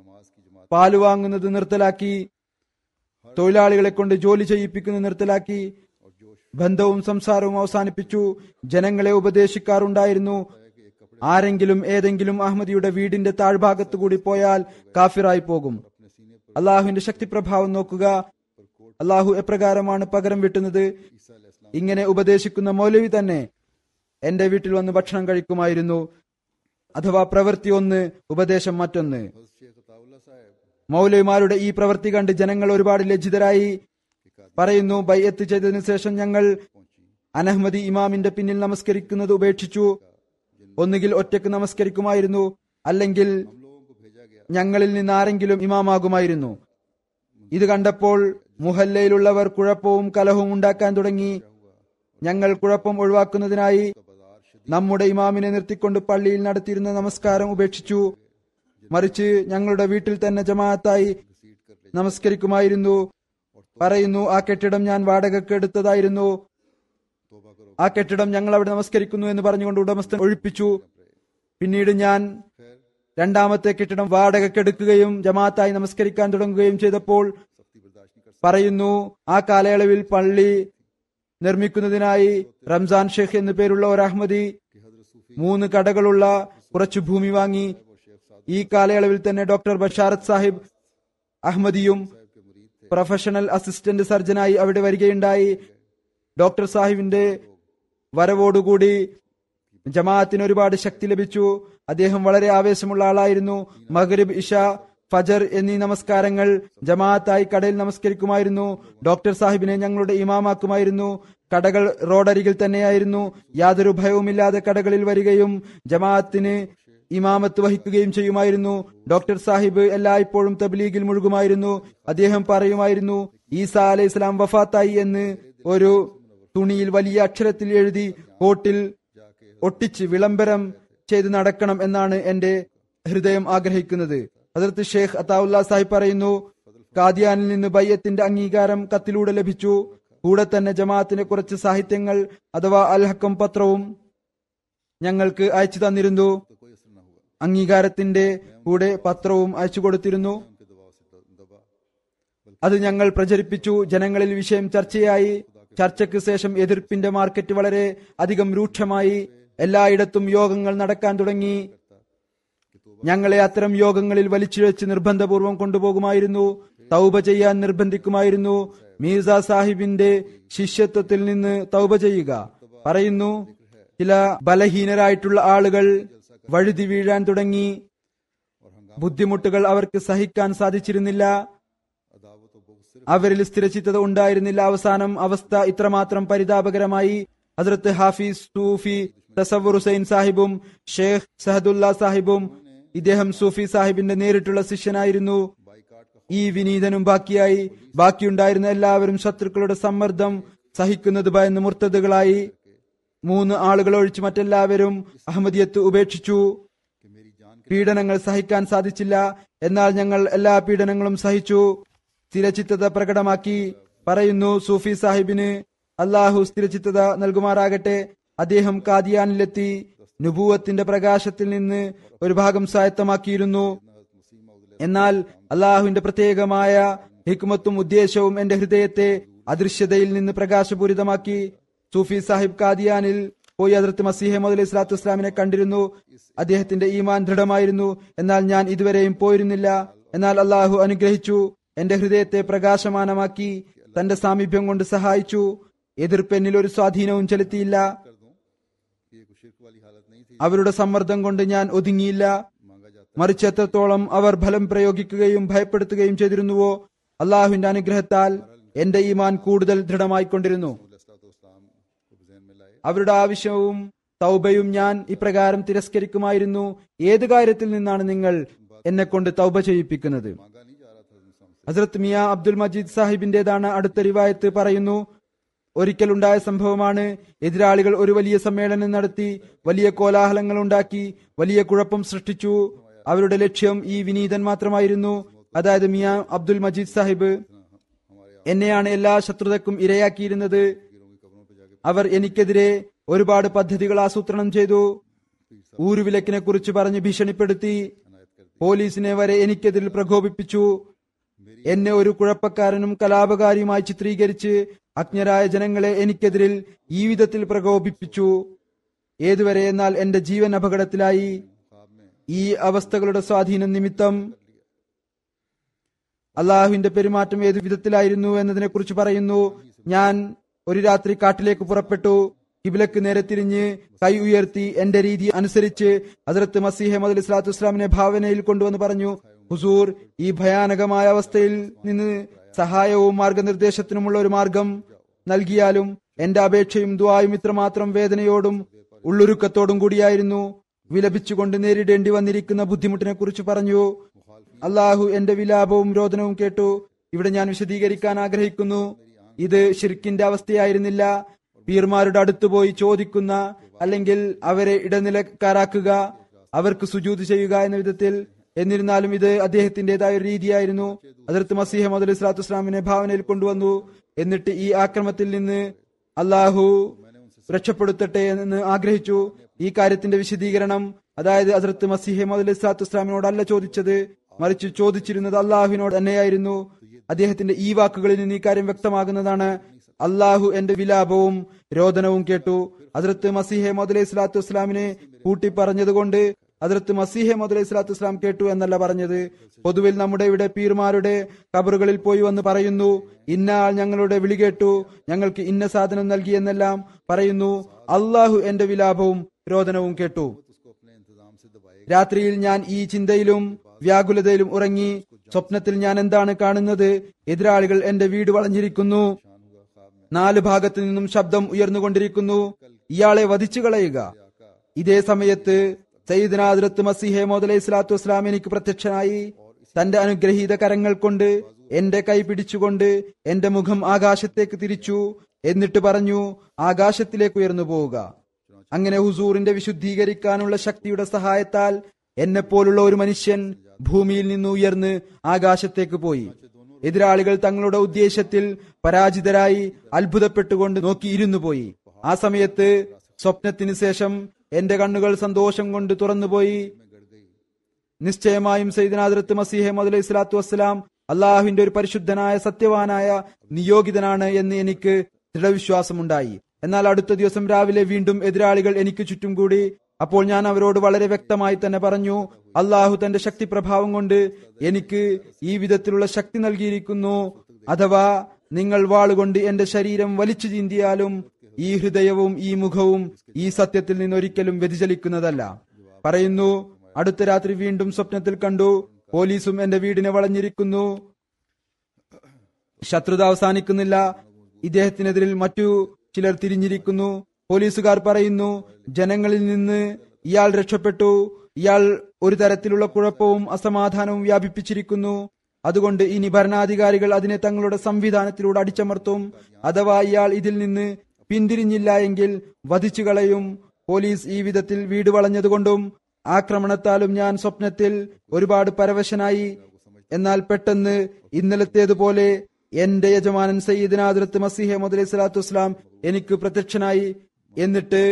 പാല് വാങ്ങുന്നത് നിർത്തലാക്കി തൊഴിലാളികളെ കൊണ്ട് ജോലി ചെയ്യിപ്പിക്കുന്നത് നിർത്തലാക്കി ബന്ധവും സംസാരവും അവസാനിപ്പിച്ചു ജനങ്ങളെ ഉപദേശിക്കാറുണ്ടായിരുന്നു ആരെങ്കിലും ഏതെങ്കിലും അഹമ്മദിയുടെ വീടിന്റെ താഴ്ഭാഗത്തു കൂടി പോയാൽ കാഫിറായി പോകും അള്ളാഹുവിന്റെ ശക്തിപ്രഭാവം നോക്കുക അള്ളാഹു എപ്രകാരമാണ് പകരം വിട്ടുന്നത് ഇങ്ങനെ ഉപദേശിക്കുന്ന മൗലവി തന്നെ എന്റെ വീട്ടിൽ വന്ന് ഭക്ഷണം കഴിക്കുമായിരുന്നു അഥവാ പ്രവൃത്തി ഒന്ന് ഉപദേശം മറ്റൊന്ന് മൗലവിമാരുടെ ഈ പ്രവൃത്തി കണ്ട് ജനങ്ങൾ ഒരുപാട് ലജ്ജിതരായി പറയുന്നു ബയ്യത്ത് ചെയ്തതിനു ശേഷം ഞങ്ങൾ അനഹമ്മദി ഇമാമിന്റെ പിന്നിൽ നമസ്കരിക്കുന്നത് ഉപേക്ഷിച്ചു ഒന്നുകിൽ ഒറ്റക്ക് നമസ്കരിക്കുമായിരുന്നു അല്ലെങ്കിൽ ഞങ്ങളിൽ നിന്ന് ആരെങ്കിലും ഇമാമാകുമായിരുന്നു ഇത് കണ്ടപ്പോൾ മുഹല്ലയിലുള്ളവർ കുഴപ്പവും കലഹവും ഉണ്ടാക്കാൻ തുടങ്ങി ഞങ്ങൾ കുഴപ്പം ഒഴിവാക്കുന്നതിനായി നമ്മുടെ ഇമാമിനെ നിർത്തിക്കൊണ്ട് പള്ളിയിൽ നടത്തിയിരുന്ന നമസ്കാരം ഉപേക്ഷിച്ചു മറിച്ച് ഞങ്ങളുടെ വീട്ടിൽ തന്നെ ജമാഅത്തായി നമസ്കരിക്കുമായിരുന്നു പറയുന്നു ആ കെട്ടിടം ഞാൻ വാടകയ്ക്ക് എടുത്തതായിരുന്നു ആ കെട്ടിടം ഞങ്ങൾ അവിടെ നമസ്കരിക്കുന്നു എന്ന് പറഞ്ഞുകൊണ്ട് ഉടമസ്ഥൻ ഒഴിപ്പിച്ചു പിന്നീട് ഞാൻ രണ്ടാമത്തെ കെട്ടിടം വാടകയ്ക്കെടുക്കുകയും ജമാഅത്തായി നമസ്കരിക്കാൻ തുടങ്ങുകയും ചെയ്തപ്പോൾ പറയുന്നു ആ കാലയളവിൽ പള്ളി നിർമ്മിക്കുന്നതിനായി റംസാൻ ഷെയ്ഖ് എന്നു പേരുള്ള ഒരു അഹമ്മദി മൂന്ന് കടകളുള്ള കുറച്ചു ഭൂമി വാങ്ങി ഈ കാലയളവിൽ തന്നെ ഡോക്ടർ ബഷാരത്ത് സാഹിബ് അഹമ്മദിയും പ്രൊഫഷണൽ അസിസ്റ്റന്റ് സർജനായി അവിടെ വരികയുണ്ടായി ഡോക്ടർ സാഹിബിന്റെ വരവോടുകൂടി ജമാഅത്തിന് ഒരുപാട് ശക്തി ലഭിച്ചു അദ്ദേഹം വളരെ ആവേശമുള്ള ആളായിരുന്നു മഗ്രിബ് ഇഷ ഫജർ എന്നീ നമസ്കാരങ്ങൾ ജമാഅത്തായി കടയിൽ നമസ്കരിക്കുമായിരുന്നു ഡോക്ടർ സാഹിബിനെ ഞങ്ങളുടെ ഇമാമാക്കുമായിരുന്നു കടകൾ റോഡരികിൽ തന്നെയായിരുന്നു യാതൊരു ഭയവുമില്ലാതെ കടകളിൽ വരികയും ജമാഅത്തിന് ഇമാമത്ത് വഹിക്കുകയും ചെയ്യുമായിരുന്നു ഡോക്ടർ സാഹിബ് എല്ലായ്പ്പോഴും തബ്ലീഗിൽ മുഴുകുമായിരുന്നു അദ്ദേഹം പറയുമായിരുന്നു ഈസാ അലൈഹി ഇസ്ലാം വഫാത്തായി എന്ന് ഒരു തുണിയിൽ വലിയ അക്ഷരത്തിൽ എഴുതി കോട്ടിൽ ഒട്ടിച്ച് വിളംബരം ചെയ്ത് നടക്കണം എന്നാണ് എന്റെ ഹൃദയം ആഗ്രഹിക്കുന്നത് ഹജറത്ത് ഷേഖ് അത്താവുല്ല സാഹിബ് പറയുന്നു കാദിയാനിൽ നിന്ന് ബയ്യത്തിന്റെ അംഗീകാരം കത്തിലൂടെ ലഭിച്ചു കൂടെ തന്നെ ജമാഅത്തിനെ കുറച്ച് സാഹിത്യങ്ങൾ അഥവാ അൽഹക്കം പത്രവും ഞങ്ങൾക്ക് അയച്ചു തന്നിരുന്നു അംഗീകാരത്തിന്റെ കൂടെ പത്രവും അയച്ചു കൊടുത്തിരുന്നു അത് ഞങ്ങൾ പ്രചരിപ്പിച്ചു ജനങ്ങളിൽ വിഷയം ചർച്ചയായി ചർച്ചയ്ക്ക് ശേഷം എതിർപ്പിന്റെ മാർക്കറ്റ് വളരെ അധികം രൂക്ഷമായി എല്ലായിടത്തും യോഗങ്ങൾ നടക്കാൻ തുടങ്ങി ഞങ്ങളെ അത്തരം യോഗങ്ങളിൽ വലിച്ചിഴച്ച് നിർബന്ധപൂർവം കൊണ്ടുപോകുമായിരുന്നു തൗബ ചെയ്യാൻ നിർബന്ധിക്കുമായിരുന്നു മീർസ സാഹിബിന്റെ ശിഷ്യത്വത്തിൽ നിന്ന് തൗബ ചെയ്യുക പറയുന്നു ചില ബലഹീനരായിട്ടുള്ള ആളുകൾ വഴുതി വീഴാൻ തുടങ്ങി ബുദ്ധിമുട്ടുകൾ അവർക്ക് സഹിക്കാൻ സാധിച്ചിരുന്നില്ല अदावत व बुग़्ज़ सिर्फ അവരിൽ സ്ഥിരചിത്തത ഉണ്ടായിരുന്നില്ല അവസാനം അവസ്ഥ ഇത്രമാത്രം പരിതാപകരമായി ഹസ്രത്ത് ഹാഫിസ് സൂഫി തസവർ ഹുസൈൻ സാഹിബും ഷേഖ് സഹദുല്ല സാഹിബും ഇദ്ദേഹം സൂഫി സാഹിബിന്റെ നേരിട്ടുള്ള ശിഷ്യനായിരുന്നു बाईकाट का ഈ വിനീതനും ബാക്കിയായി ബാക്കിയുണ്ടായിരുന്ന എല്ലാവരും ശത്രുക്കളുടെ സമ്മർദ്ദം സഹിക്കുന്നത് ഭയന്ന് മുർത്തതുകളായി മൂന്ന് ആളുകൾ ഒഴിച്ച് മറ്റെല്ലാവരും അഹമ്മദിയത്ത് ഉപേക്ഷിച്ചു कि मेरी जान के പീഡനങ്ങൾ സഹിക്കാൻ സാധിച്ചില്ല എന്നാൽ ഞങ്ങൾ എല്ലാ പീഡനങ്ങളും സഹിച്ചു സ്ഥിരചിത്തത പ്രകടമാക്കി പറയുന്നു സൂഫി സാഹിബിന് അള്ളാഹു സ്ഥിരചിത്തത നൽകുമാറാകട്ടെ അദ്ദേഹം കാദിയാനിലെത്തി നുബൂവത്തിന്റെ പ്രകാശത്തിൽ നിന്ന് ഒരു ഭാഗം സ്വായത്തമാക്കിയിരുന്നു എന്നാൽ അള്ളാഹുവിന്റെ പ്രത്യേകമായ ഹിക്മത്തും ഉദ്ദേശവും എന്റെ ഹൃദയത്തെ അദൃശ്യതയിൽ നിന്ന് പ്രകാശപൂരിതമാക്കി സൂഫി സാഹിബ് കാദിയാനിൽ പോയി അതിർത്ത് മസീഹ മുതലി സ്വലാത്തു വസ്സലാമിനെ കണ്ടിരുന്നു അദ്ദേഹത്തിന്റെ ഈമാൻ ദൃഢമായിരുന്നു എന്നാൽ ഞാൻ ഇതുവരെയും പോയിരുന്നില്ല എന്നാൽ അള്ളാഹു അനുഗ്രഹിച്ചു എന്റെ ഹൃദയത്തെ പ്രകാശമാനമാക്കി തന്റെ സാമീപ്യം കൊണ്ട് സഹായിച്ചു എതിർപ്പ് എന്നിൽ ഒരു സ്വാധീനവും ചെലുത്തിയില്ല कर दूं कि ये कोई शिरक वाली हालत नहीं थी അവരുടെ സമ്മർദ്ദം കൊണ്ട് ഞാൻ ഒതുങ്ങിയില്ല मांगा जाता മറിച്ച് എത്രത്തോളം അവർ ഫലം പ്രയോഗിക്കുകയും ഭയപ്പെടുത്തുകയും ചെയ്തിരുന്നുവോ അള്ളാഹുവിന്റെ അനുഗ്രഹത്താൽ എന്റെ ഈമാൻ കൂടുതൽ ദൃഢമായിക്കൊണ്ടിരുന്നു इस्लाम को जहन में लाए അവരുടെ ആവശ്യവും തൗബയും ഞാൻ ഇപ്രകാരം തിരസ്കരിക്കുമായിരുന്നു ഏത് കാര്യത്തിൽ നിന്നാണ് നിങ്ങൾ എന്നെ കൊണ്ട് തൗബ ചെയ്യിപ്പിക്കുന്നത് मांगा नहीं जा रहा था इंसान से ഹസ്രത്ത് മിയ അബ്ദുൽ മജീദ് സാഹിബിന്റേതാണ് അടുത്ത റിവായത്ത് പറയുന്നു ഒരിക്കലുണ്ടായ സംഭവമാണ് എതിരാളികൾ ഒരു വലിയ സമ്മേളനം നടത്തി വലിയ കോലാഹലങ്ങൾ ഉണ്ടാക്കി വലിയ കുഴപ്പം സൃഷ്ടിച്ചു അവരുടെ ലക്ഷ്യം ഈ വിനീതൻ മാത്രമായിരുന്നു അതായത് മിയ അബ്ദുൽ മജീദ് സാഹിബ് എന്നെയാണ് എല്ലാ ശത്രുതക്കും ഇരയാക്കിയിരുന്നത് അവർ എനിക്കെതിരെ ഒരുപാട് പദ്ധതികൾ ആസൂത്രണം ചെയ്തു ഊരുവിലക്കിനെ കുറിച്ച് പറഞ്ഞ് ഭീഷണിപ്പെടുത്തി പോലീസിനെ വരെ എനിക്കെതിരിൽ പ്രകോപിപ്പിച്ചു എന്നെ ഒരു കുഴപ്പക്കാരനും കലാപകാരിയുമായി ചിത്രീകരിച്ച് അജ്ഞരായ ജനങ്ങളെ എനിക്കെതിരിൽ ഈ വിധത്തിൽ പ്രകോപിപ്പിച്ചു ഏതുവരെ എന്നാൽ എന്റെ ജീവൻ അപകടത്തിലായി ഈ അവസ്ഥകളുടെ സ്വാധീനം നിമിത്തം അള്ളാഹുവിന്റെ പെരുമാറ്റം ഏതു വിധത്തിലായിരുന്നു എന്നതിനെ കുറിച്ച് പറയുന്നു ഞാൻ ഒരു രാത്രി കാട്ടിലേക്ക് പുറപ്പെട്ടു കിബിലക്ക് നേരെ തിരിഞ്ഞ് കൈ ഉയർത്തി എന്റെ രീതി അനുസരിച്ച് ഹസരത്ത് മസീഹ മദ് ഇസ്ലാത്തു ഇസ്ലാമിനെ ഭാവനയിൽ കൊണ്ടുവന്ന് പറഞ്ഞു ഹുസൂർ ഈ ഭയാനകമായ അവസ്ഥയിൽ നിന്ന് സഹായവും മാർഗനിർദ്ദേശത്തിനുമുള്ള ഒരു മാർഗം നൽകിയാലും എന്റെ അപേക്ഷയും ദ്വായും ഇത്രമാത്രം വേദനയോടും ഉള്ളൊരുക്കത്തോടും കൂടിയായിരുന്നു വിലപിച്ചുകൊണ്ട് നേരിടേണ്ടി വന്നിരിക്കുന്ന ബുദ്ധിമുട്ടിനെ കുറിച്ച് പറഞ്ഞു അള്ളാഹു എന്റെ വിലാപവും രോദനവും കേട്ടു ഇവിടെ ഞാൻ വിശദീകരിക്കാൻ ആഗ്രഹിക്കുന്നു ഇത് ഷിർക്കിന്റെ അവസ്ഥയായിരുന്നില്ല പീർമാരുടെ അടുത്ത് പോയി ചോദിക്കുന്ന അല്ലെങ്കിൽ അവരെ ഇടനിലക്കാരാക്കുക അവർക്ക് സുജൂത് ചെയ്യുക എന്ന വിധത്തിൽ എന്നിരുന്നാലും ഇത് അദ്ദേഹത്തിന്റേതായ ഒരു രീതിയായിരുന്നു അതിർത്ത് മസീഹ മദ് ഇസ്ലാത്തു ഇസ്ലാമിനെ ഭാവനയിൽ കൊണ്ടുവന്നു എന്നിട്ട് ഈ ആക്രമത്തിൽ നിന്ന് അള്ളാഹു രക്ഷപ്പെടുത്തട്ടെ എന്ന് ആഗ്രഹിച്ചു ഈ കാര്യത്തിന്റെ വിശദീകരണം അതായത് അതിർത്ത് മസീഹ മദ് ഇസ്ലാത്തു ഇസ്ലാമിനോടല്ല ചോദിച്ചത് മറിച്ച് ചോദിച്ചിരുന്നത് അള്ളാഹുവിനോട് തന്നെയായിരുന്നു അദ്ദേഹത്തിന്റെ ഈ വാക്കുകളിൽ നിന്ന് ഈ കാര്യം വ്യക്തമാകുന്നതാണ് അള്ളാഹു എന്റെ വിലാപവും രോദനവും കേട്ടു അതിർത്ത് മസീഹെ മൊദലൈഹി സ്വലാത്തു വസ്സലാമിനെ കൂട്ടി പറഞ്ഞതുകൊണ്ട് അതിർത്ത് മസീഹെ മൊദലൈഹി സ്വലാത്തു വസ്സലാം കേട്ടു എന്നല്ല പറഞ്ഞത് പൊതുവിൽ നമ്മുടെ ഇവിടെ പീർമാരുടെ കബറുകളിൽ പോയി വന്ന് പറയുന്നു ഇന്ന ആൾ ഞങ്ങളുടെ വിളി കേട്ടു ഞങ്ങൾക്ക് ഇന്ന സാധനം നൽകി എന്നെല്ലാം പറയുന്നു അള്ളാഹു എന്റെ വിലാപവും രോദനവും കേട്ടു उसको अपने इंतजाम से दबाए രാത്രിയിൽ ഞാൻ ഈ ചിന്തയിലും വ്യാകുലതയിലും ഉറങ്ങി സ്വപ്നത്തിൽ ഞാൻ എന്താണ് കാണുന്നത് എതിരാളികൾ എന്റെ വീട് വളഞ്ഞിരിക്കുന്നു നാല് ഭാഗത്തു നിന്നും ശബ്ദം ഉയർന്നുകൊണ്ടിരിക്കുന്നു ഇയാളെ വധിച്ചു കളയുക ഇതേ സമയത്ത് സയ്യിദ്ന ഹദ്രത്ത് മസീഹെ മോദലൈഹി സ്വലാത്തു വസ്സലാം എനിക്ക് പ്രത്യക്ഷനായി തന്റെ അനുഗ്രഹീത കരങ്ങൾ കൊണ്ട് എന്റെ കൈ പിടിച്ചുകൊണ്ട് എന്റെ മുഖം ആകാശത്തേക്ക് തിരിച്ചു എന്നിട്ട് പറഞ്ഞു ആകാശത്തിലേക്ക് ഉയർന്നു പോവുക അങ്ങനെ ഹുസൂറിന്റെ വിശുദ്ധീകരിക്കാനുള്ള ശക്തിയുടെ സഹായത്താൽ എന്നെപ്പോലുള്ള ഒരു മനുഷ്യൻ ഭൂമിയിൽ നിന്ന് ഉയർന്ന് ആകാശത്തേക്ക് പോയി എതിരാളികൾ തങ്ങളുടെ ഉദ്ദേശത്തിൽ പരാജിതരായി അത്ഭുതപ്പെട്ടുകൊണ്ട് നോക്കി ഇരുന്നു പോയി ആ സമയത്ത് സ്വപ്നത്തിന് ശേഷം എന്റെ കണ്ണുകൾ സന്തോഷം കൊണ്ട് തുറന്നുപോയി നിശ്ചയമായും സൈദനാദരത്ത് മസീഹെ മദ് ഇസ്ലാത്തു വസ്സലാം അള്ളാഹുവിന്റെ ഒരു പരിശുദ്ധനായ സത്യവാനായ നിയോഗിതനാണ് എന്ന് എനിക്ക് ദൃഢവിശ്വാസമുണ്ടായി എന്നാൽ അടുത്ത ദിവസം രാവിലെ വീണ്ടും എതിരാളികൾ എനിക്ക് ചുറ്റും കൂടി അപ്പോൾ ഞാൻ അവരോട് വളരെ വ്യക്തമായി തന്നെ പറഞ്ഞു അള്ളാഹു തന്റെ ശക്തി പ്രഭാവം കൊണ്ട് എനിക്ക് ഈ വിധത്തിലുള്ള ശക്തി നൽകിയിരിക്കുന്നു അഥവാ നിങ്ങൾ വാളുകൊണ്ട് എന്റെ ശരീരം വലിച്ചു ചീന്തിയാലും ഈ ഹൃദയവും ഈ മുഖവും ഈ സത്യത്തിൽ നിന്നൊരിക്കലും വ്യതിചലിക്കുന്നതല്ല പറയുന്നു അടുത്ത രാത്രി വീണ്ടും സ്വപ്നത്തിൽ കണ്ടു പോലീസും എന്റെ വീടിനെ വളഞ്ഞിരിക്കുന്നു ശത്രുത അവസാനിക്കുന്നില്ല ഇദ്ദേഹത്തിനെതിരിൽ മറ്റു ചിലർ തിരിഞ്ഞിരിക്കുന്നു പോലീസുകാർ പറയുന്നു ജനങ്ങളിൽ നിന്ന് ഇയാൾ രക്ഷപ്പെട്ടു ഇയാൾ ഒരു തരത്തിലുള്ള കുഴപ്പവും അസമാധാനവും വ്യാപിപ്പിച്ചിരിക്കുന്നു അതുകൊണ്ട് ഇനി ഭരണാധികാരികൾ അതിനെ തങ്ങളുടെ സംവിധാനത്തിലൂടെ അടിച്ചമർത്തും അഥവാ ഇയാൾ ഇതിൽ നിന്ന് പിന്തിരിഞ്ഞില്ല എങ്കിൽ വധിച്ചു കളയും പോലീസ് ഈ വിധത്തിൽ വീട് വളഞ്ഞതുകൊണ്ടും ആക്രമണത്താലും ഞാൻ സ്വപ്നത്തിൽ ഒരുപാട് പരവശനായി എന്നാൽ പെട്ടെന്ന് ഇന്നലത്തേതുപോലെ എന്റെ യജമാനൻ സയ്യിദിന ഹദ്രത്ത് മസീഹ മുദലി സ്വലാത്തു വസ്സലാം എനിക്ക് പ്രത്യക്ഷനായി എന്നിട്ട്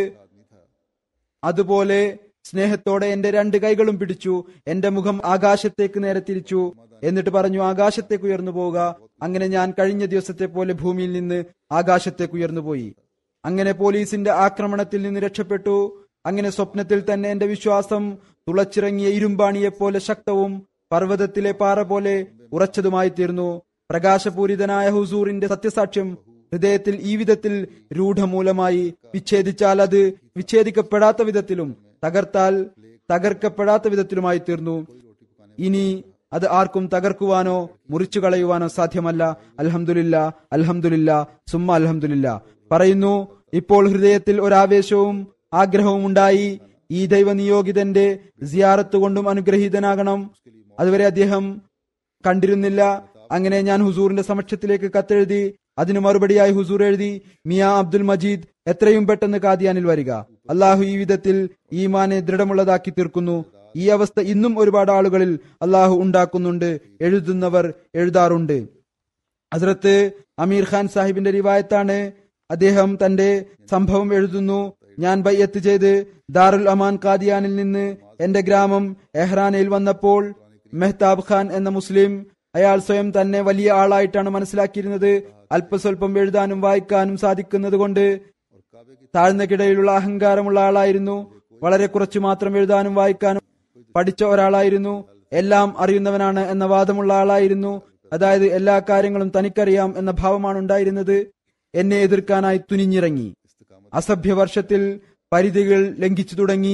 അതുപോലെ സ്നേഹത്തോടെ എന്റെ രണ്ട് കൈകളും പിടിച്ചു എന്റെ മുഖം ആകാശത്തേക്ക് നേരെ തിരിച്ചു എന്നിട്ട് പറഞ്ഞു ആകാശത്തേക്ക് ഉയർന്നു പോവുക അങ്ങനെ ഞാൻ കഴിഞ്ഞ ദിവസത്തെ പോലെ ഭൂമിയിൽ നിന്ന് ആകാശത്തേക്ക് ഉയർന്നു പോയി അങ്ങനെ പോലീസിന്റെ ആക്രമണത്തിൽ നിന്ന് രക്ഷപ്പെട്ടു അങ്ങനെ സ്വപ്നത്തിൽ തന്നെ എന്റെ വിശ്വാസം തുളച്ചിറങ്ങിയ ഇരുമ്പാണിയെപ്പോലെ ശക്തവും പർവ്വതത്തിലെ പാറ പോലെ ഉറച്ചതുമായി തീർന്നു പ്രകാശപൂരിതനായ ഹുസൂറിന്റെ സത്യസാക്ഷ്യം ഹൃദയത്തിൽ ഈ വിധത്തിൽ രൂഢമൂലമായി വിച്ഛേദിച്ചാൽ അത് വിച്ഛേദിക്കപ്പെടാത്ത വിധത്തിലും തകർത്താൽ തകർക്കപ്പെടാത്ത വിധത്തിലുമായി തീർന്നു ഇനി അത് ആർക്കും തകർക്കുവാനോ മുറിച്ചു കളയുവാനോ സാധ്യമല്ല അൽഹംദുലില്ല അൽഹംദുലില്ല സുമ്മ അൽഹംദുലില്ല പറയുന്നു ഇപ്പോൾ ഹൃദയത്തിൽ ഒരാവേശവും ആഗ്രഹവും ഉണ്ടായി ഈ ദൈവനിയോഗിതന്റെ സിയാറത്ത് കൊണ്ടും അനുഗ്രഹീതനാകണം അതുവരെ അദ്ദേഹം കണ്ടിരുന്നില്ല അങ്ങനെ ഞാൻ ഹുസൂറിന്റെ സമക്ഷത്തിലേക്ക് കത്തെഴുതി അതിനു മറുപടിയായി ഹുസൂർ എഴുതി മിയ അബ്ദുൽ മജീദ് എത്രയും പെട്ടെന്ന് കാദിയാനിൽ വരിക അള്ളാഹു ഈ വിധത്തിൽ ഈമാനെ ദൃഢമുള്ളതാക്കി തീർക്കുന്നു ഈ അവസ്ഥ ഇന്നും ഒരുപാട് ആളുകളിൽ അള്ളാഹു ഉണ്ടാക്കുന്നുണ്ട് എഴുതുന്നവർ എഴുതാറുണ്ട് ഹസ്രത്ത് അമീർ ഖാൻ സാഹിബിന്റെ റിവായത്താണ് അദ്ദേഹം തന്റെ സംഭവം എഴുതുന്നു ഞാൻ ബയ്യത്ത് ചെയ്ത് ദാറുൽ അമാൻ കാദിയാനിൽ നിന്ന് എന്റെ ഗ്രാമം എഹ്റാനയിൽ വന്നപ്പോൾ മെഹ്താബ് ഖാൻ എന്ന മുസ്ലിം അയാൾ സ്വയം തന്നെ വലിയ ആളായിട്ടാണ് മനസ്സിലാക്കിയിരുന്നത് അല്പസ്വല്പം എഴുതാനും വായിക്കാനും സാധിക്കുന്നത് കൊണ്ട് താഴ്ന്ന കിടയിലുള്ള അഹങ്കാരമുള്ള ആളായിരുന്നു വളരെ കുറച്ചു മാത്രം എഴുതാനും വായിക്കാനും പഠിച്ച ഒരാളായിരുന്നു എല്ലാം അറിയുന്നവനാണ് എന്ന വാദമുള്ള ആളായിരുന്നു അതായത് എല്ലാ കാര്യങ്ങളും തനിക്കറിയാം എന്ന ഭാവമാണ് ഉണ്ടായിരുന്നത് എന്നെ എതിർക്കാനായി തുനിഞ്ഞിറങ്ങി അസഭ്യ വർഷത്തിൽ പരിധികൾ ലംഘിച്ചു തുടങ്ങി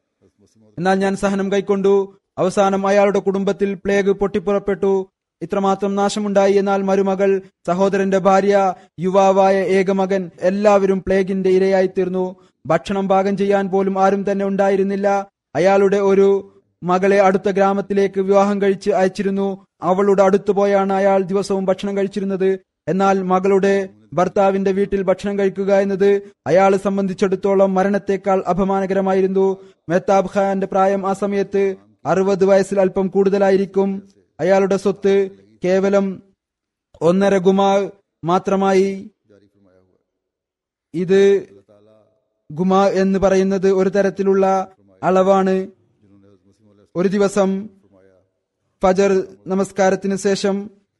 എന്നാൽ ഞാൻ സഹനം കൈക്കൊണ്ടു അവസാനം അയാളുടെ കുടുംബത്തിൽ പ്ലേഗ് പൊട്ടിപ്പുറപ്പെട്ടു ഇത്രമാത്രം നാശമുണ്ടായി എന്നാൽ മരുമകൾ സഹോദരന്റെ ഭാര്യ യുവാവായ ഏകമകൻ എല്ലാവരും പ്ലേഗിന്റെ ഇരയായി തീർന്നു ഭക്ഷണം പാകം ചെയ്യാൻ പോലും ആരും തന്നെ ഉണ്ടായിരുന്നില്ല അയാളുടെ ഒരു മകളെ അടുത്ത ഗ്രാമത്തിലേക്ക് വിവാഹം കഴിച്ച് അയച്ചിരുന്നു അവളുടെ അടുത്തു പോയാണ് അയാൾ ദിവസവും ഭക്ഷണം കഴിച്ചിരുന്നത് എന്നാൽ മകളുടെ ഭർത്താവിന്റെ വീട്ടിൽ ഭക്ഷണം കഴിക്കുക എന്നത് അയാളെ സംബന്ധിച്ചിടത്തോളം മരണത്തെക്കാൾ അപമാനകരമായിരുന്നു മെഹ്താബ് ഖാന്റെ പ്രായം ആ സമയത്ത് അറുപത് വയസ്സിൽ അല്പം കൂടുതലായിരിക്കും അയാളുടെ സ്വത്ത് കേവലം ഒന്നര ഗുമാ മാത്രമായി ഇത് ഗുമാ എന്ന് പറയുന്നത് ഒരു തരത്തിലുള്ള അളവാണ് ഒരു ദിവസം ഫജർ നമസ്കാരത്തിന് ശേഷം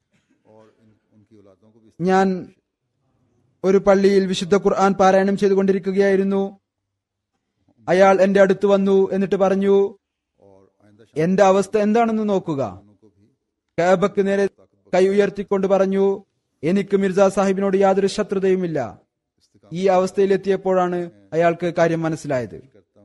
ഞാൻ ഒരു പള്ളിയിൽ വിശുദ്ധ ഖുർആൻ പാരായണം ചെയ്തുകൊണ്ടിരിക്കുകയായിരുന്നു അയാൾ എന്റെ അടുത്ത് വന്നു എന്നിട്ട് പറഞ്ഞു എന്റെ അവസ്ഥ എന്താണെന്ന് നോക്കുക കാബക്ക് നേരെ കൈ ഉയർത്തിക്കൊണ്ട് പറഞ്ഞു എനിക്ക് മിർജ സാഹിബിനോട് യാതൊരു ശത്രുതയുമില്ല ഈ അവസ്ഥയിലെത്തിയപ്പോഴാണ് അയാൾക്ക് കാര്യം മനസ്സിലായത്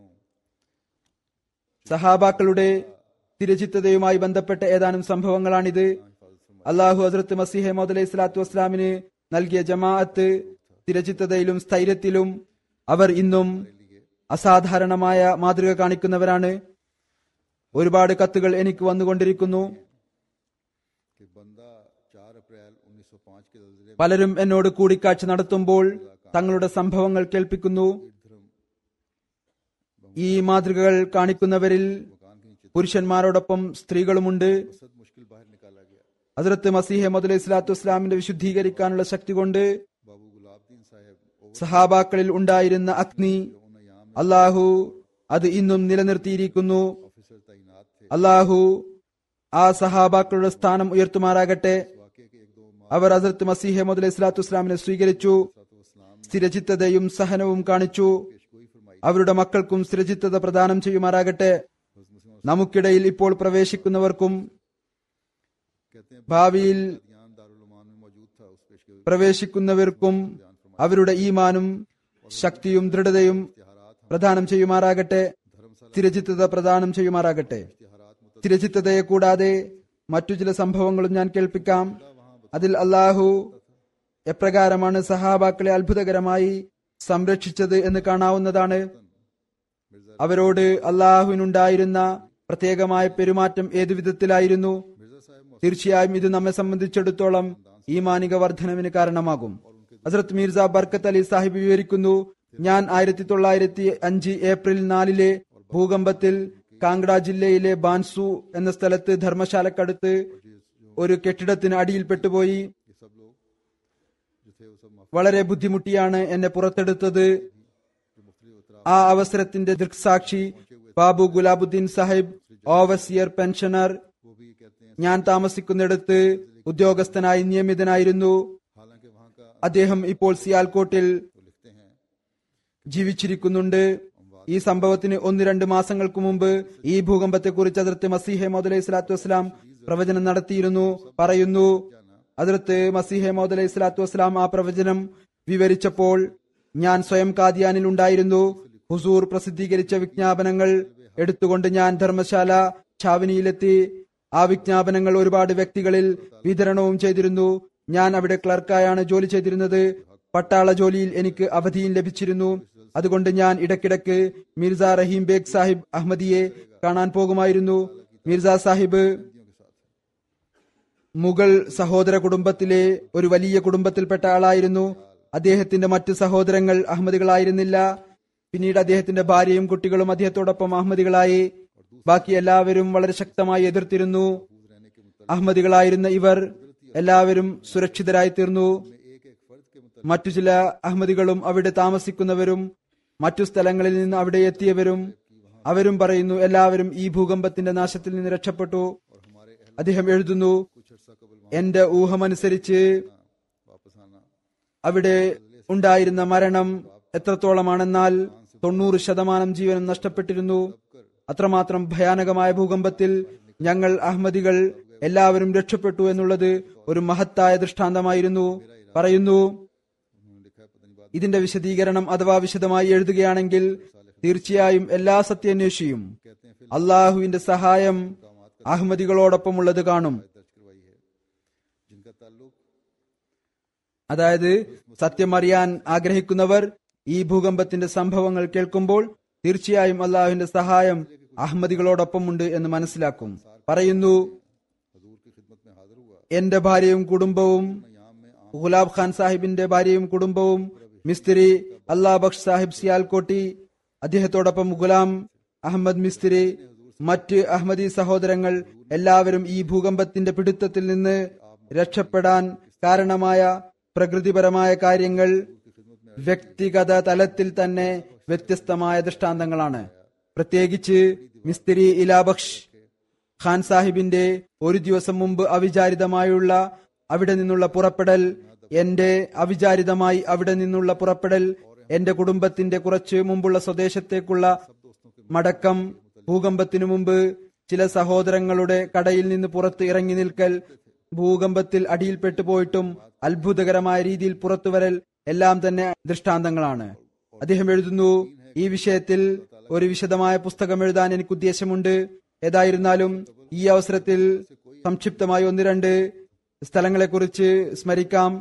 സഹാബാക്കളുടെ തിരചിത്തതയുമായി ബന്ധപ്പെട്ട ഏതാനും സംഭവങ്ങളാണിത് അള്ളാഹു ഹസ്രത്ത് മസീഹ മോദ് അലൈഹി സ്വലാത്തു വസ്സലാമിന് നൽകിയ ജമാഅത്ത് തിരചിത്തതയിലും സ്ഥൈര്യത്തിലും അവർ ഇന്നും അസാധാരണമായ മാതൃക കാണിക്കുന്നവരാണ് ഒരുപാട് കത്തുകൾ എനിക്ക് വന്നുകൊണ്ടിരിക്കുന്നു कि बंदा चार अप्रैल 1905 के जलजिले പലരും എന്നോട് കൂടിക്കാഴ്ച നടത്തുമ്പോൾ തങ്ങളുടെ സംഭവങ്ങൾ കേൾപ്പിക്കുന്നു ഈ മാതൃകകൾ കാണിക്കുന്നവരിൽ പുരുഷന്മാരോടൊപ്പം സ്ത്രീകളുമുണ്ട് सद मुश्किल बाहर निकाला गया ഹസ്രത്ത് മസീഹ മദ് ഇസ്ലാത്തു ഇസ്ലാമിന്റെ വിശുദ്ധീകരിക്കാനുള്ള ശക്തി കൊണ്ട് बाबू गुलाबदीन साहब ओवर സഹാബാക്കളിൽ ഉണ്ടായിരുന്ന അഗ്നി അള്ളാഹു അത് ഇന്നും നിലനിർത്തിയിരിക്കുന്നു ऑफिसर तैनात थे അള്ളാഹു ആ സഹാബാക്കളുടെ സ്ഥാനം ഉയർത്തുമാറാകട്ടെ वाकई के एक दो അവർ ഹസരത്ത് മസീഹ മുദ് ഇസ്ലാത്തു ഇസ്ലാമിനെ സ്വീകരിച്ചു इस्लाम സ്ഥിരചിത്തതയും സഹനവും കാണിച്ചു पेशगोई फरमाई അവരുടെ മക്കൾക്കും സ്ഥിരചിത്തത പ്രദാനം ചെയ്യുമാറാകട്ടെ നമുക്കിടയിൽ ഇപ്പോൾ പ്രവേശിക്കുന്നവർക്കും कहते हैं ഭാവിയിൽ बयान दारुल उलूम में मौजूद था उस पेशगोई പ്രവേശിക്കുന്നവർക്കും അവരുടെ ഈമാനും ശക്തിയും ദൃഢതയും പ്രദാനം ചെയ്യുമാറാകട്ടെ സ്ഥിരചിത്തത പ്രദാനം ചെയ്യുമാറാകട്ടെ സ്ഥിരചിത്തതയെ കൂടാതെ മറ്റു ചില സംഭവങ്ങളും ഞാൻ കേൾപ്പിക്കാം അതിൽ അള്ളാഹു എപ്രകാരമാണ് സഹാബാക്കളെ അത്ഭുതകരമായി സംരക്ഷിച്ചത് എന്ന് കാണാവുന്നതാണ് അവരോട് അള്ളാഹുവിനുണ്ടായിരുന്ന പ്രത്യേകമായ പെരുമാറ്റം ഏതു വിധത്തിലായിരുന്നു തീർച്ചയായും ഇത് നമ്മെ സംബന്ധിച്ചിടത്തോളം ഈമാനിക വർധനവിന് കാരണമാകും ഹസ്രത്ത് മീർസ ബർക്കത്ത് അലി സാഹിബ് വിവരിക്കുന്നു ഞാൻ ആയിരത്തി തൊള്ളായിരത്തി അഞ്ച് ഏപ്രിൽ നാലിലെ ഭൂകമ്പത്തിൽ കാങ്ക്ര ജില്ലയിലെ ബാൻസു എന്ന സ്ഥലത്ത് ധർമ്മശാലക്കടുത്ത് ഒരു കെട്ടിടത്തിന് അടിയിൽ പെട്ടുപോയി വളരെ ബുദ്ധിമുട്ടിയാണ് എന്നെ പുറത്തെടുത്തത് ആ അവസരത്തിന്റെ ദൃക്സാക്ഷി ബാബു ഗുലാബുദ്ദീൻ സാഹിബ് ഓവർസിയർ പെൻഷനർ ഞാൻ താമസിക്കുന്നിടത്ത് ഉദ്യോഗസ്ഥനായി നിയമിതനായിരുന്നു അദ്ദേഹം ഇപ്പോൾ സിയാൽകോട്ടിൽ ജീവിച്ചിരിക്കുന്നുണ്ട് ഈ സംഭവത്തിന് ഒന്ന് രണ്ട് മാസങ്ങൾക്ക് മുമ്പ് ഈ ഭൂകമ്പത്തെക്കുറിച്ച് അതിർത്ത് മസീഹെ മൗദ് സ്വലാത്തു വസ്സലാം പ്രവചനം നടത്തിയിരുന്നു പറയുന്നു അതിർത്ത് മസീഹെ മൗദ് അലൈഹി സ്വലാത്തു വസ്സലാം ആ പ്രവചനം വിവരിച്ചപ്പോൾ ഞാൻ സ്വയം കാദിയാനിൽ ഉണ്ടായിരുന്നു ഹുസൂർ പ്രസിദ്ധീകരിച്ച വിജ്ഞാപനങ്ങൾ എടുത്തുകൊണ്ട് ഞാൻ ധർമ്മശാല ഛാവനിയിലെത്തി ആ വിജ്ഞാപനങ്ങൾ ഒരുപാട് വ്യക്തികളിൽ വിതരണവും ചെയ്തിരുന്നു ഞാൻ അവിടെ ക്ലർക്കായാണ് ജോലി ചെയ്തിരുന്നത് പട്ടാള ജോലിയിൽ എനിക്ക് അവധിയും ലഭിച്ചിരുന്നു അതുകൊണ്ട് ഞാൻ ഇടയ്ക്കിടയ്ക്ക് മിർസ റഹീം ബേഗ് സാഹിബ് അഹമ്മദിയെ കാണാൻ പോകുമായിരുന്നു മിർസ സാഹിബ് മുഗൾ സഹോദര കുടുംബത്തിലെ ഒരു വലിയ കുടുംബത്തിൽപ്പെട്ട ആളായിരുന്നു അദ്ദേഹത്തിന്റെ മറ്റു സഹോദരങ്ങൾ അഹമ്മദികളായിരുന്നില്ല പിന്നീട് അദ്ദേഹത്തിന്റെ ഭാര്യയും കുട്ടികളും അദ്ദേഹത്തോടൊപ്പം അഹമ്മദികളായി ബാക്കി എല്ലാവരും വളരെ ശക്തമായി എതിർത്തിരുന്നു അഹമ്മദികളായിരുന്ന ഇവർ എല്ലാവരും സുരക്ഷിതരായി തീർന്നു മറ്റു ചില അഹമ്മദികളും അവിടെ താമസിക്കുന്നവരും മറ്റു സ്ഥലങ്ങളിൽ നിന്ന് അവിടെ എത്തിയവരും അവരും പറയുന്നു എല്ലാവരും ഈ ഭൂകമ്പത്തിന്റെ നാശത്തിൽ നിന്ന് രക്ഷപ്പെട്ടു അദ്ദേഹം എഴുതുന്നു എന്റെ ഊഹമനുസരിച്ച് അവിടെ ഉണ്ടായിരുന്ന മരണം എത്രത്തോളമാണെന്നാൽ തൊണ്ണൂറ് ശതമാനം ജീവനും നഷ്ടപ്പെട്ടിരുന്നു അത്രമാത്രം ഭയാനകമായ ഭൂകമ്പത്തിൽ ഞങ്ങൾ അഹമ്മദികൾ എല്ലാവരും രക്ഷപ്പെട്ടു എന്നുള്ളത് ഒരു മഹത്തായ ദൃഷ്ടാന്തമായിരുന്നു പറയുന്നു ഇതിന്റെ വിശദീകരണം അഥവാ വിശദമായി എഴുതുകയാണെങ്കിൽ തീർച്ചയായും എല്ലാ സത്യാന്വേഷിയും അള്ളാഹുവിന്റെ സഹായം അഹമ്മദികളോടൊപ്പമുള്ളത് കാണും അതായത് സത്യം അറിയാൻ ആഗ്രഹിക്കുന്നവർ ഈ ഭൂകമ്പത്തിന്റെ സംഭവങ്ങൾ കേൾക്കുമ്പോൾ തീർച്ചയായും അള്ളാഹുവിന്റെ സഹായം അഹമ്മദികളോടൊപ്പമുണ്ട് എന്ന് മനസ്സിലാക്കും പറയുന്നു എന്റെ ഭാര്യയും കുടുംബവും ഗുലാബ് ഖാൻ സാഹിബിന്റെ ഭാര്യയും കുടുംബവും മിസ്ത്രി അല്ലാ ബക്ഷ് സാഹിബ് സിയാൽകോട്ടി അദ്ദേഹത്തോടൊപ്പം ഗുലാം അഹമ്മദ് മിസ്ത്രി മറ്റ് അഹമ്മദി സഹോദരങ്ങൾ എല്ലാവരും ഈ ഭൂകമ്പത്തിന്റെ പിടുത്തത്തിൽ നിന്ന് രക്ഷപ്പെടാൻ കാരണമായ പ്രകൃതിപരമായ കാര്യങ്ങൾ വ്യക്തിഗത തലത്തിൽ തന്നെ വ്യത്യസ്തമായ ദൃഷ്ടാന്തങ്ങളാണ് പ്രത്യേകിച്ച് മിസ്ത്രി ഇലാബക്ഷ് ഖാൻ സാഹിബിന്റെ ഒരു ദിവസം മുമ്പ് അവിചാരിതമായുള്ള അവിടെ നിന്നുള്ള പുറപ്പെടൽ എന്റെ അവിചാരിതമായി അവിടെ നിന്നുള്ള പുറപ്പെടൽ എന്റെ കുടുംബത്തിന്റെ കുറച്ച് മുമ്പുള്ള സ്വദേശത്തേക്കുള്ള മടക്കം ഭൂകമ്പത്തിനു മുമ്പ് ചില സഹോദരങ്ങളുടെ കടയിൽ നിന്ന് പുറത്ത് ഇറങ്ങി നിൽക്കൽ ഭൂകമ്പത്തിൽ അടിയിൽപ്പെട്ടു പോയിട്ടും അത്ഭുതകരമായ രീതിയിൽ പുറത്തുവരൽ എല്ലാം തന്നെ ദൃഷ്ടാന്തങ്ങളാണ് അദ്ദേഹം എഴുതുന്നു ഈ വിഷയത്തിൽ ഒരു വിശദമായ പുസ്തകം എഴുതാൻ എനിക്ക് ഉദ്ദേശമുണ്ട് ഏതായിരുന്നാലും ഈ അവസരത്തിൽ സംക്ഷിപ്തമായി ഒന്ന് രണ്ട് സ്ഥലങ്ങളെക്കുറിച്ച് സ്മരിക്കാം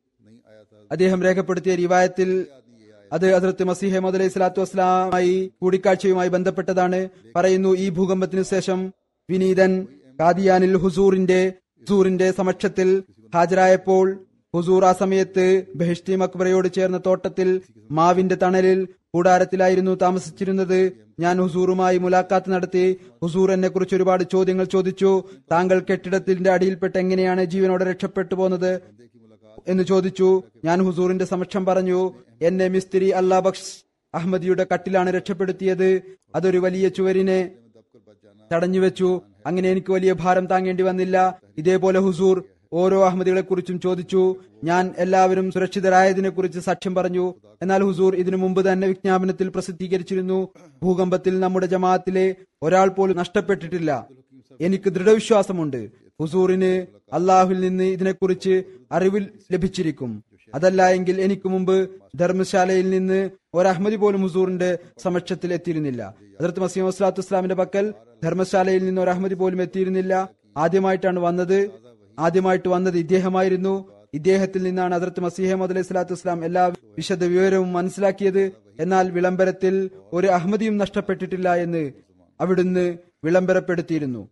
അദ്ദേഹം രേഖപ്പെടുത്തിയ റിവായത്തിൽ അത് അതിർത്ത് മസീഹ് മദ് അലൈഹി സ്വലാത്തു വസ്സലാമായി കൂടിക്കാഴ്ചയുമായി ബന്ധപ്പെട്ടതാണ് പറയുന്നു ഈ ഭൂകമ്പത്തിനു ശേഷം വിനീതൻ കാദിയാനിൽ ഹുസൂറിന്റെ ഹുസൂറിന്റെ സമക്ഷത്തിൽ ഹാജരായപ്പോൾ ഹുസൂർ ആ സമയത്ത് ബെഹഷ്തി മക്ബറയോട് ചേർന്ന തോട്ടത്തിൽ മാവിന്റെ തണലിൽ കൂടാരത്തിലായിരുന്നു താമസിച്ചിരുന്നത് ഞാൻ ഹുസൂറുമായി മുലാഖാത്ത് നടത്തി ഹുസൂർ എന്നെ കുറിച്ച് ഒരുപാട് ചോദ്യങ്ങൾ ചോദിച്ചു താങ്കൾ കെട്ടിടത്തിന്റെ അടിയിൽപ്പെട്ട് എങ്ങനെയാണ് ജീവനോടെ രക്ഷപ്പെട്ടു പോന്നത് എന്ന് ചോദിച്ചു ഞാൻ ഹുസൂറിന്റെ സമക്ഷം പറഞ്ഞു എന്നെ മിസ്ത്രി അല്ലാ ബക്ഷ് അഹമ്മദിയുടെ കട്ടിലാണ് രക്ഷപ്പെടുത്തിയത് അതൊരു വലിയ ചുവരിനെ തടഞ്ഞുവെച്ചു അങ്ങനെ എനിക്ക് വലിയ ഭാരം താങ്ങേണ്ടി വന്നില്ല ഇതേപോലെ ഹുസൂർ ഓരോ അഹമ്മദികളെ കുറിച്ചും ചോദിച്ചു ഞാൻ എല്ലാവരും സുരക്ഷിതരായതിനെ കുറിച്ച് സാക്ഷ്യം പറഞ്ഞു എന്നാൽ ഹുസൂർ ഇതിനു മുമ്പ് തന്നെ വിജ്ഞാപനത്തിൽ പ്രസിദ്ധീകരിച്ചിരുന്നു ഭൂകമ്പത്തിൽ നമ്മുടെ ജമാഅത്തിലെ ഒരാൾ പോലും നഷ്ടപ്പെട്ടിട്ടില്ല എനിക്ക് ദൃഢവിശ്വാസമുണ്ട് ഹുസൂറിന് അള്ളാഹുൽ നിന്ന് ഇതിനെക്കുറിച്ച് അറിവ് ലഭിച്ചിരിക്കും അതല്ല എങ്കിൽ എനിക്ക് മുമ്പ് ധർമ്മശാലയിൽ നിന്ന് ഒരു അഹമ്മദി പോലും ഹുസൂറിന്റെ സമക്ഷത്തിൽ എത്തിയിരുന്നില്ല അതിർത്ത് മസീം വസ്ലാത്തു ഇസ്ലാമിന്റെ പക്കൽ ധർമ്മശാലയിൽ നിന്ന് ഒരു അഹമ്മദി പോലും എത്തിയിരുന്നില്ല ആദ്യമായിട്ടാണ് വന്നത് ആദ്യമായിട്ട് വന്നത് ഇദ്ദേഹമായിരുന്നു ഇദ്ദേഹത്തിൽ നിന്നാണ് അതിർത്ത് മസീഹ് അലൈഹി സ്വലാത്തു വസ്സലാം എല്ലാ വിശദ വിവരവും മനസ്സിലാക്കിയത് എന്നാൽ വിളംബരത്തിൽ ഒരു അഹമ്മദിയും നഷ്ടപ്പെട്ടിട്ടില്ല എന്ന് അവിടുന്ന് വിളംബരപ്പെടുത്തിയിരുന്നു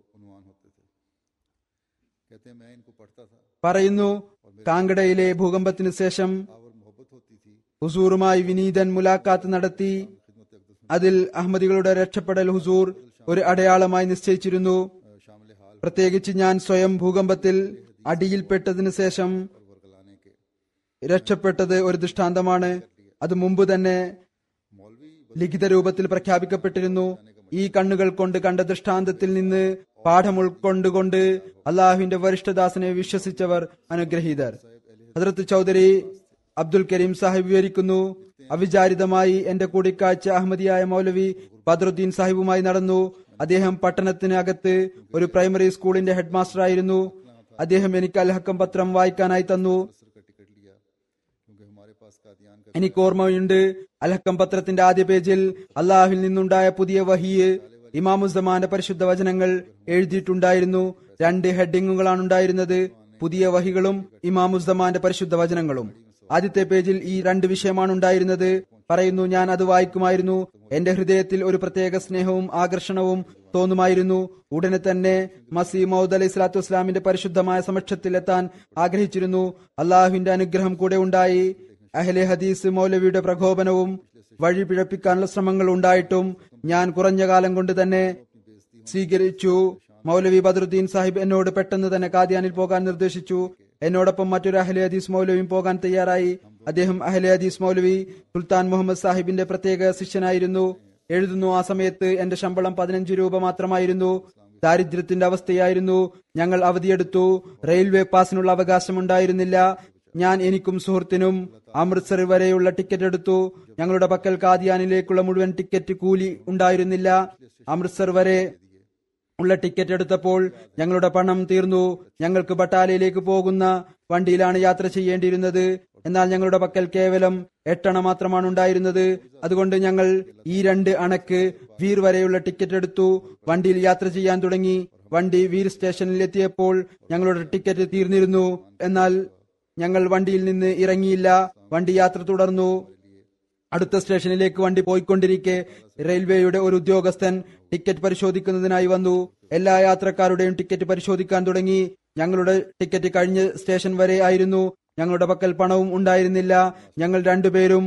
कहते हैं मैं इनको पढ़ता था പറയുന്നു കാങ്കടയിലെ ഭൂകമ്പത്തിന് ശേഷം ഹുസൂറുമായി വിനീതൻ മുലാഖാത്ത് നടത്തി അതിൽ അഹമ്മദികളുടെ രക്ഷപ്പെടൽ ഹുസൂർ ഒരു അടയാളമായി നിശ്ചയിച്ചിരുന്നു शामिल हाल പ്രത്യേകിച്ച് ഞാൻ സ്വയം ഭൂകമ്പത്തിൽ അടിയിൽപ്പെട്ടതിനു ശേഷം वर्गलाने के രക്ഷപ്പെട്ടത് ഒരു ദൃഷ്ടാന്തമാണ് അത് മുമ്പ് തന്നെ मौलवी ലിഖിത രൂപത്തിൽ പ്രഖ്യാപിക്കപ്പെട്ടിരുന്നു ഈ കണ്ണുകൾ കൊണ്ട് കണ്ട ദൃഷ്ടാന്തത്തിൽ നിന്ന് പാഠം ഉൾക്കൊണ്ടുകൊണ്ട് അള്ളാഹുവിന്റെ വരിഷ്ഠദാസനെ വിശ്വസിച്ചവർ അനുഗ്രഹീതർ ഹജറത്ത് ചൗധരി അബ്ദുൽ കരീം സാഹിബ് വിവരിക്കുന്നു അവിചാരിതമായി എന്റെ കൂടിക്കാഴ്ച അഹമ്മദിയായ മൗലവി ബദ്രുദ്ദീൻ സാഹിബുമായി നടന്നു അദ്ദേഹം പട്ടണത്തിന് അകത്ത് ഒരു പ്രൈമറി സ്കൂളിന്റെ ഹെഡ് മാസ്റ്റർ ആയിരുന്നു അദ്ദേഹം എനിക്ക് അൽഹക്കം പത്രം വായിക്കാനായി തന്നു का टिकट लिया क्योंकि हमारे पास कादियान का എനിക്ക് ഓർമ്മയുണ്ട് അലഹക്കം പത്രത്തിന്റെ ആദ്യ പേജിൽ അള്ളാഹുവിൽ നിന്നുണ്ടായ പുതിയ വഹിയ് ഇമാമുസമാന്റെ പരിശുദ്ധ വചനങ്ങൾ എഴുതിയിട്ടുണ്ടായിരുന്നു രണ്ട് ഹെഡിങ്ങുകളാണ് ഉണ്ടായിരുന്നത് പുതിയ വഹികളും ഇമാമുസമാന്റെ പരിശുദ്ധ വചനങ്ങളും ആദ്യത്തെ പേജിൽ ഈ രണ്ട് വിഷയമാണ് ഉണ്ടായിരുന്നത് പറയുന്നു ഞാൻ അത് വായിക്കുമായിരുന്നു എന്റെ ഹൃദയത്തിൽ ഒരു പ്രത്യേക സ്നേഹവും ആകർഷണവും തോന്നുമായിരുന്നു ഉടനെ തന്നെ മസീ മൗദ് അലൈഹി സ്വലാത്തു വസ്സലാമിന്റെ പരിശുദ്ധമായ സമക്ഷത്തിൽ എത്താൻ ആഗ്രഹിച്ചിരുന്നു അള്ളാഹുവിന്റെ അനുഗ്രഹം കൂടെ ഉണ്ടായി അഹ്ലെ ഹദീസ് മൗലവിയുടെ പ്രകോപനവും വഴി പിഴപ്പിക്കാനുള്ള ശ്രമങ്ങൾ ഉണ്ടായിട്ടും ഞാൻ കുറഞ്ഞ കാലം കൊണ്ട് തന്നെ സ്വീകരിച്ചു മൗലവി ബദറുദ്ദീൻ സാഹിബ് എന്നോട് പെട്ടെന്ന് തന്നെ കാദിയാനിൽ പോകാൻ നിർദ്ദേശിച്ചു എന്നോടൊപ്പം മറ്റൊരു അഹ്ലെ ഹദീസ് മൗലവിയും പോകാൻ തയ്യാറായി അദ്ദേഹം അഹ്ലെ ഹദീസ് മൗലവി സുൽത്താൻ മുഹമ്മദ് സാഹിബിന്റെ പ്രത്യേക ശിഷ്യനായിരുന്നു എഴുതുന്നു ആ സമയത്ത് എന്റെ ശമ്പളം പതിനഞ്ച് രൂപ മാത്രമായിരുന്നു ദാരിദ്ര്യത്തിന്റെ അവസ്ഥയായിരുന്നു ഞങ്ങൾ അവധിയെടുത്തു റെയിൽവേ പാസിനുള്ള അവകാശമുണ്ടായിരുന്നില്ല ഞാൻ എനിക്കും സുഹൃത്തിനും അമൃത്സർ വരെയുള്ള ടിക്കറ്റ് എടുത്തു ഞങ്ങളുടെ പക്കൽ കാദിയാനിലേക്കുള്ള മുഴുവൻ ടിക്കറ്റ് കൂലി ഉണ്ടായിരുന്നില്ല അമൃത്സർ വരെ ഉള്ള ടിക്കറ്റ് എടുത്തപ്പോൾ ഞങ്ങളുടെ പണം തീർന്നു ഞങ്ങൾക്ക് ബട്ടാലയിലേക്ക് പോകുന്ന വണ്ടിയിലാണ് യാത്ര ചെയ്യേണ്ടിയിരുന്നത് എന്നാൽ ഞങ്ങളുടെ പക്കൽ കേവലം എട്ടെണ്ണ മാത്രമാണ് ഉണ്ടായിരുന്നത് അതുകൊണ്ട് ഞങ്ങൾ ഈ രണ്ട് അണക്ക് വീർ വരെയുള്ള ടിക്കറ്റ് എടുത്തു വണ്ടിയിൽ യാത്ര ചെയ്യാൻ തുടങ്ങി വണ്ടി വീർ സ്റ്റേഷനിൽ എത്തിയപ്പോൾ ഞങ്ങളുടെ ടിക്കറ്റ് തീർന്നിരുന്നു എന്നാൽ ഞങ്ങൾ വണ്ടിയിൽ നിന്ന് ഇറങ്ങിയില്ല വണ്ടി യാത്ര തുടർന്നു അടുത്ത സ്റ്റേഷനിലേക്ക് വണ്ടി പോയിക്കൊണ്ടിരിക്കെ റെയിൽവേയുടെ ഒരു ഉദ്യോഗസ്ഥൻ ടിക്കറ്റ് പരിശോധിക്കുന്നതിനായി വന്നു എല്ലാ യാത്രക്കാരുടെയും ടിക്കറ്റ് പരിശോധിക്കാൻ തുടങ്ങി ഞങ്ങളുടെ ടിക്കറ്റ് കഴിഞ്ഞ സ്റ്റേഷൻ വരെ ആയിരുന്നു ഞങ്ങളുടെ പക്കൽ പണവും ഉണ്ടായിരുന്നില്ല ഞങ്ങൾ രണ്ടുപേരും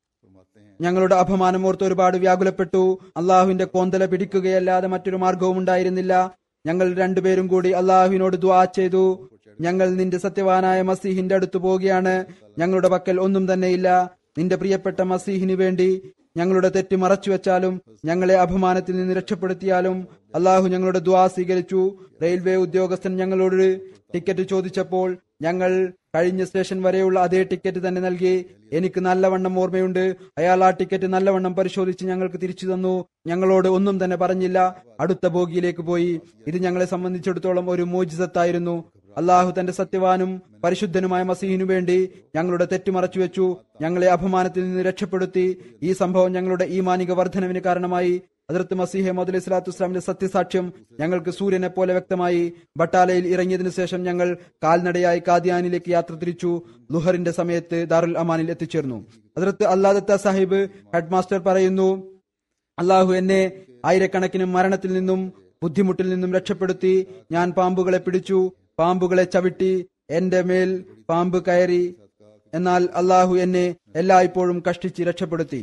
ഞങ്ങളുടെ അപമാനം ഓർത്ത് ഒരുപാട് വ്യാകുലപ്പെട്ടു അള്ളാഹുവിന്റെ കോന്തല പിടിക്കുകയല്ലാതെ മറ്റൊരു മാർഗവും ഉണ്ടായിരുന്നില്ല ഞങ്ങൾ രണ്ടുപേരും കൂടി അള്ളാഹുവിനോട് ദ്വാ ചെയ്തു ഞങ്ങൾ നിന്റെ സത്യവാനായ മസീഹിന്റെ അടുത്ത് പോവുകയാണ് ഞങ്ങളുടെ പക്കൽ ഒന്നും തന്നെയില്ല നിന്റെ പ്രിയപ്പെട്ട മസീഹിന് വേണ്ടി ഞങ്ങളുടെ തെറ്റ് മറച്ചുവെച്ചാലും ഞങ്ങളെ അപമാനത്തിൽ നിന്ന് രക്ഷപ്പെടുത്തിയാലും അള്ളാഹു ഞങ്ങളുടെ ദ്വാ സ്വീകരിച്ചു റെയിൽവേ ഉദ്യോഗസ്ഥൻ ഞങ്ങളോട് ടിക്കറ്റ് ചോദിച്ചപ്പോൾ ഞങ്ങൾ കഴിഞ്ഞ സ്റ്റേഷൻ വരെയുള്ള അതേ ടിക്കറ്റ് തന്നെ നൽകി എനിക്ക് നല്ലവണ്ണം ഓർമ്മയുണ്ട് അയാൾ ആ ടിക്കറ്റ് നല്ലവണ്ണം പരിശോധിച്ച് ഞങ്ങൾക്ക് തിരിച്ചു തന്നു ഞങ്ങളോട് ഒന്നും തന്നെ പറഞ്ഞില്ല അടുത്ത ബോഗിയിലേക്ക് പോയി ഇത് ഞങ്ങളെ സംബന്ധിച്ചിടത്തോളം ഒരു മോചിതത്തായിരുന്നു അള്ളാഹു തന്റെ സത്യവാനും പരിശുദ്ധനുമായ മസീഹിനു വേണ്ടി ഞങ്ങളുടെ തെറ്റ് മറച്ചുവെച്ചു ഞങ്ങളെ അപമാനത്തിൽ നിന്ന് രക്ഷപ്പെടുത്തി ഈ സംഭവം ഞങ്ങളുടെ ഈമാനിക വർധനവിന് കാരണമായി അതിർത്ത് മസീഹെ മദുലി സ്വലാത്തു ഇസ്ലാമിന്റെ സത്യസാക്ഷ്യം ഞങ്ങൾക്ക് സൂര്യനെ പോലെ വ്യക്തമായി ബട്ടാലയിൽ ഇറങ്ങിയതിനു ശേഷം ഞങ്ങൾ കാൽനടയായി കാദിയാനിലേക്ക് യാത്ര തിരിച്ചു ലുഹറിന്റെ സമയത്ത് ദാറുൽ അമാനിൽ എത്തിച്ചേർന്നു അതിർത്ത് അല്ലാദത്ത സാഹിബ് ഹെഡ് മാസ്റ്റർ പറയുന്നു അള്ളാഹു എന്നെ ആയിരക്കണക്കിന് മരണത്തിൽ നിന്നും ബുദ്ധിമുട്ടിൽ നിന്നും രക്ഷപ്പെടുത്തി ഞാൻ പാമ്പുകളെ പിടിച്ചു പാമ്പുകളെ ചവിട്ടി എന്റെ മേൽ പാമ്പ് കയറി എന്നാൽ അള്ളാഹു എന്നെ എല്ലായ്പ്പോഴും കഷ്ടിച്ച് രക്ഷപ്പെടുത്തി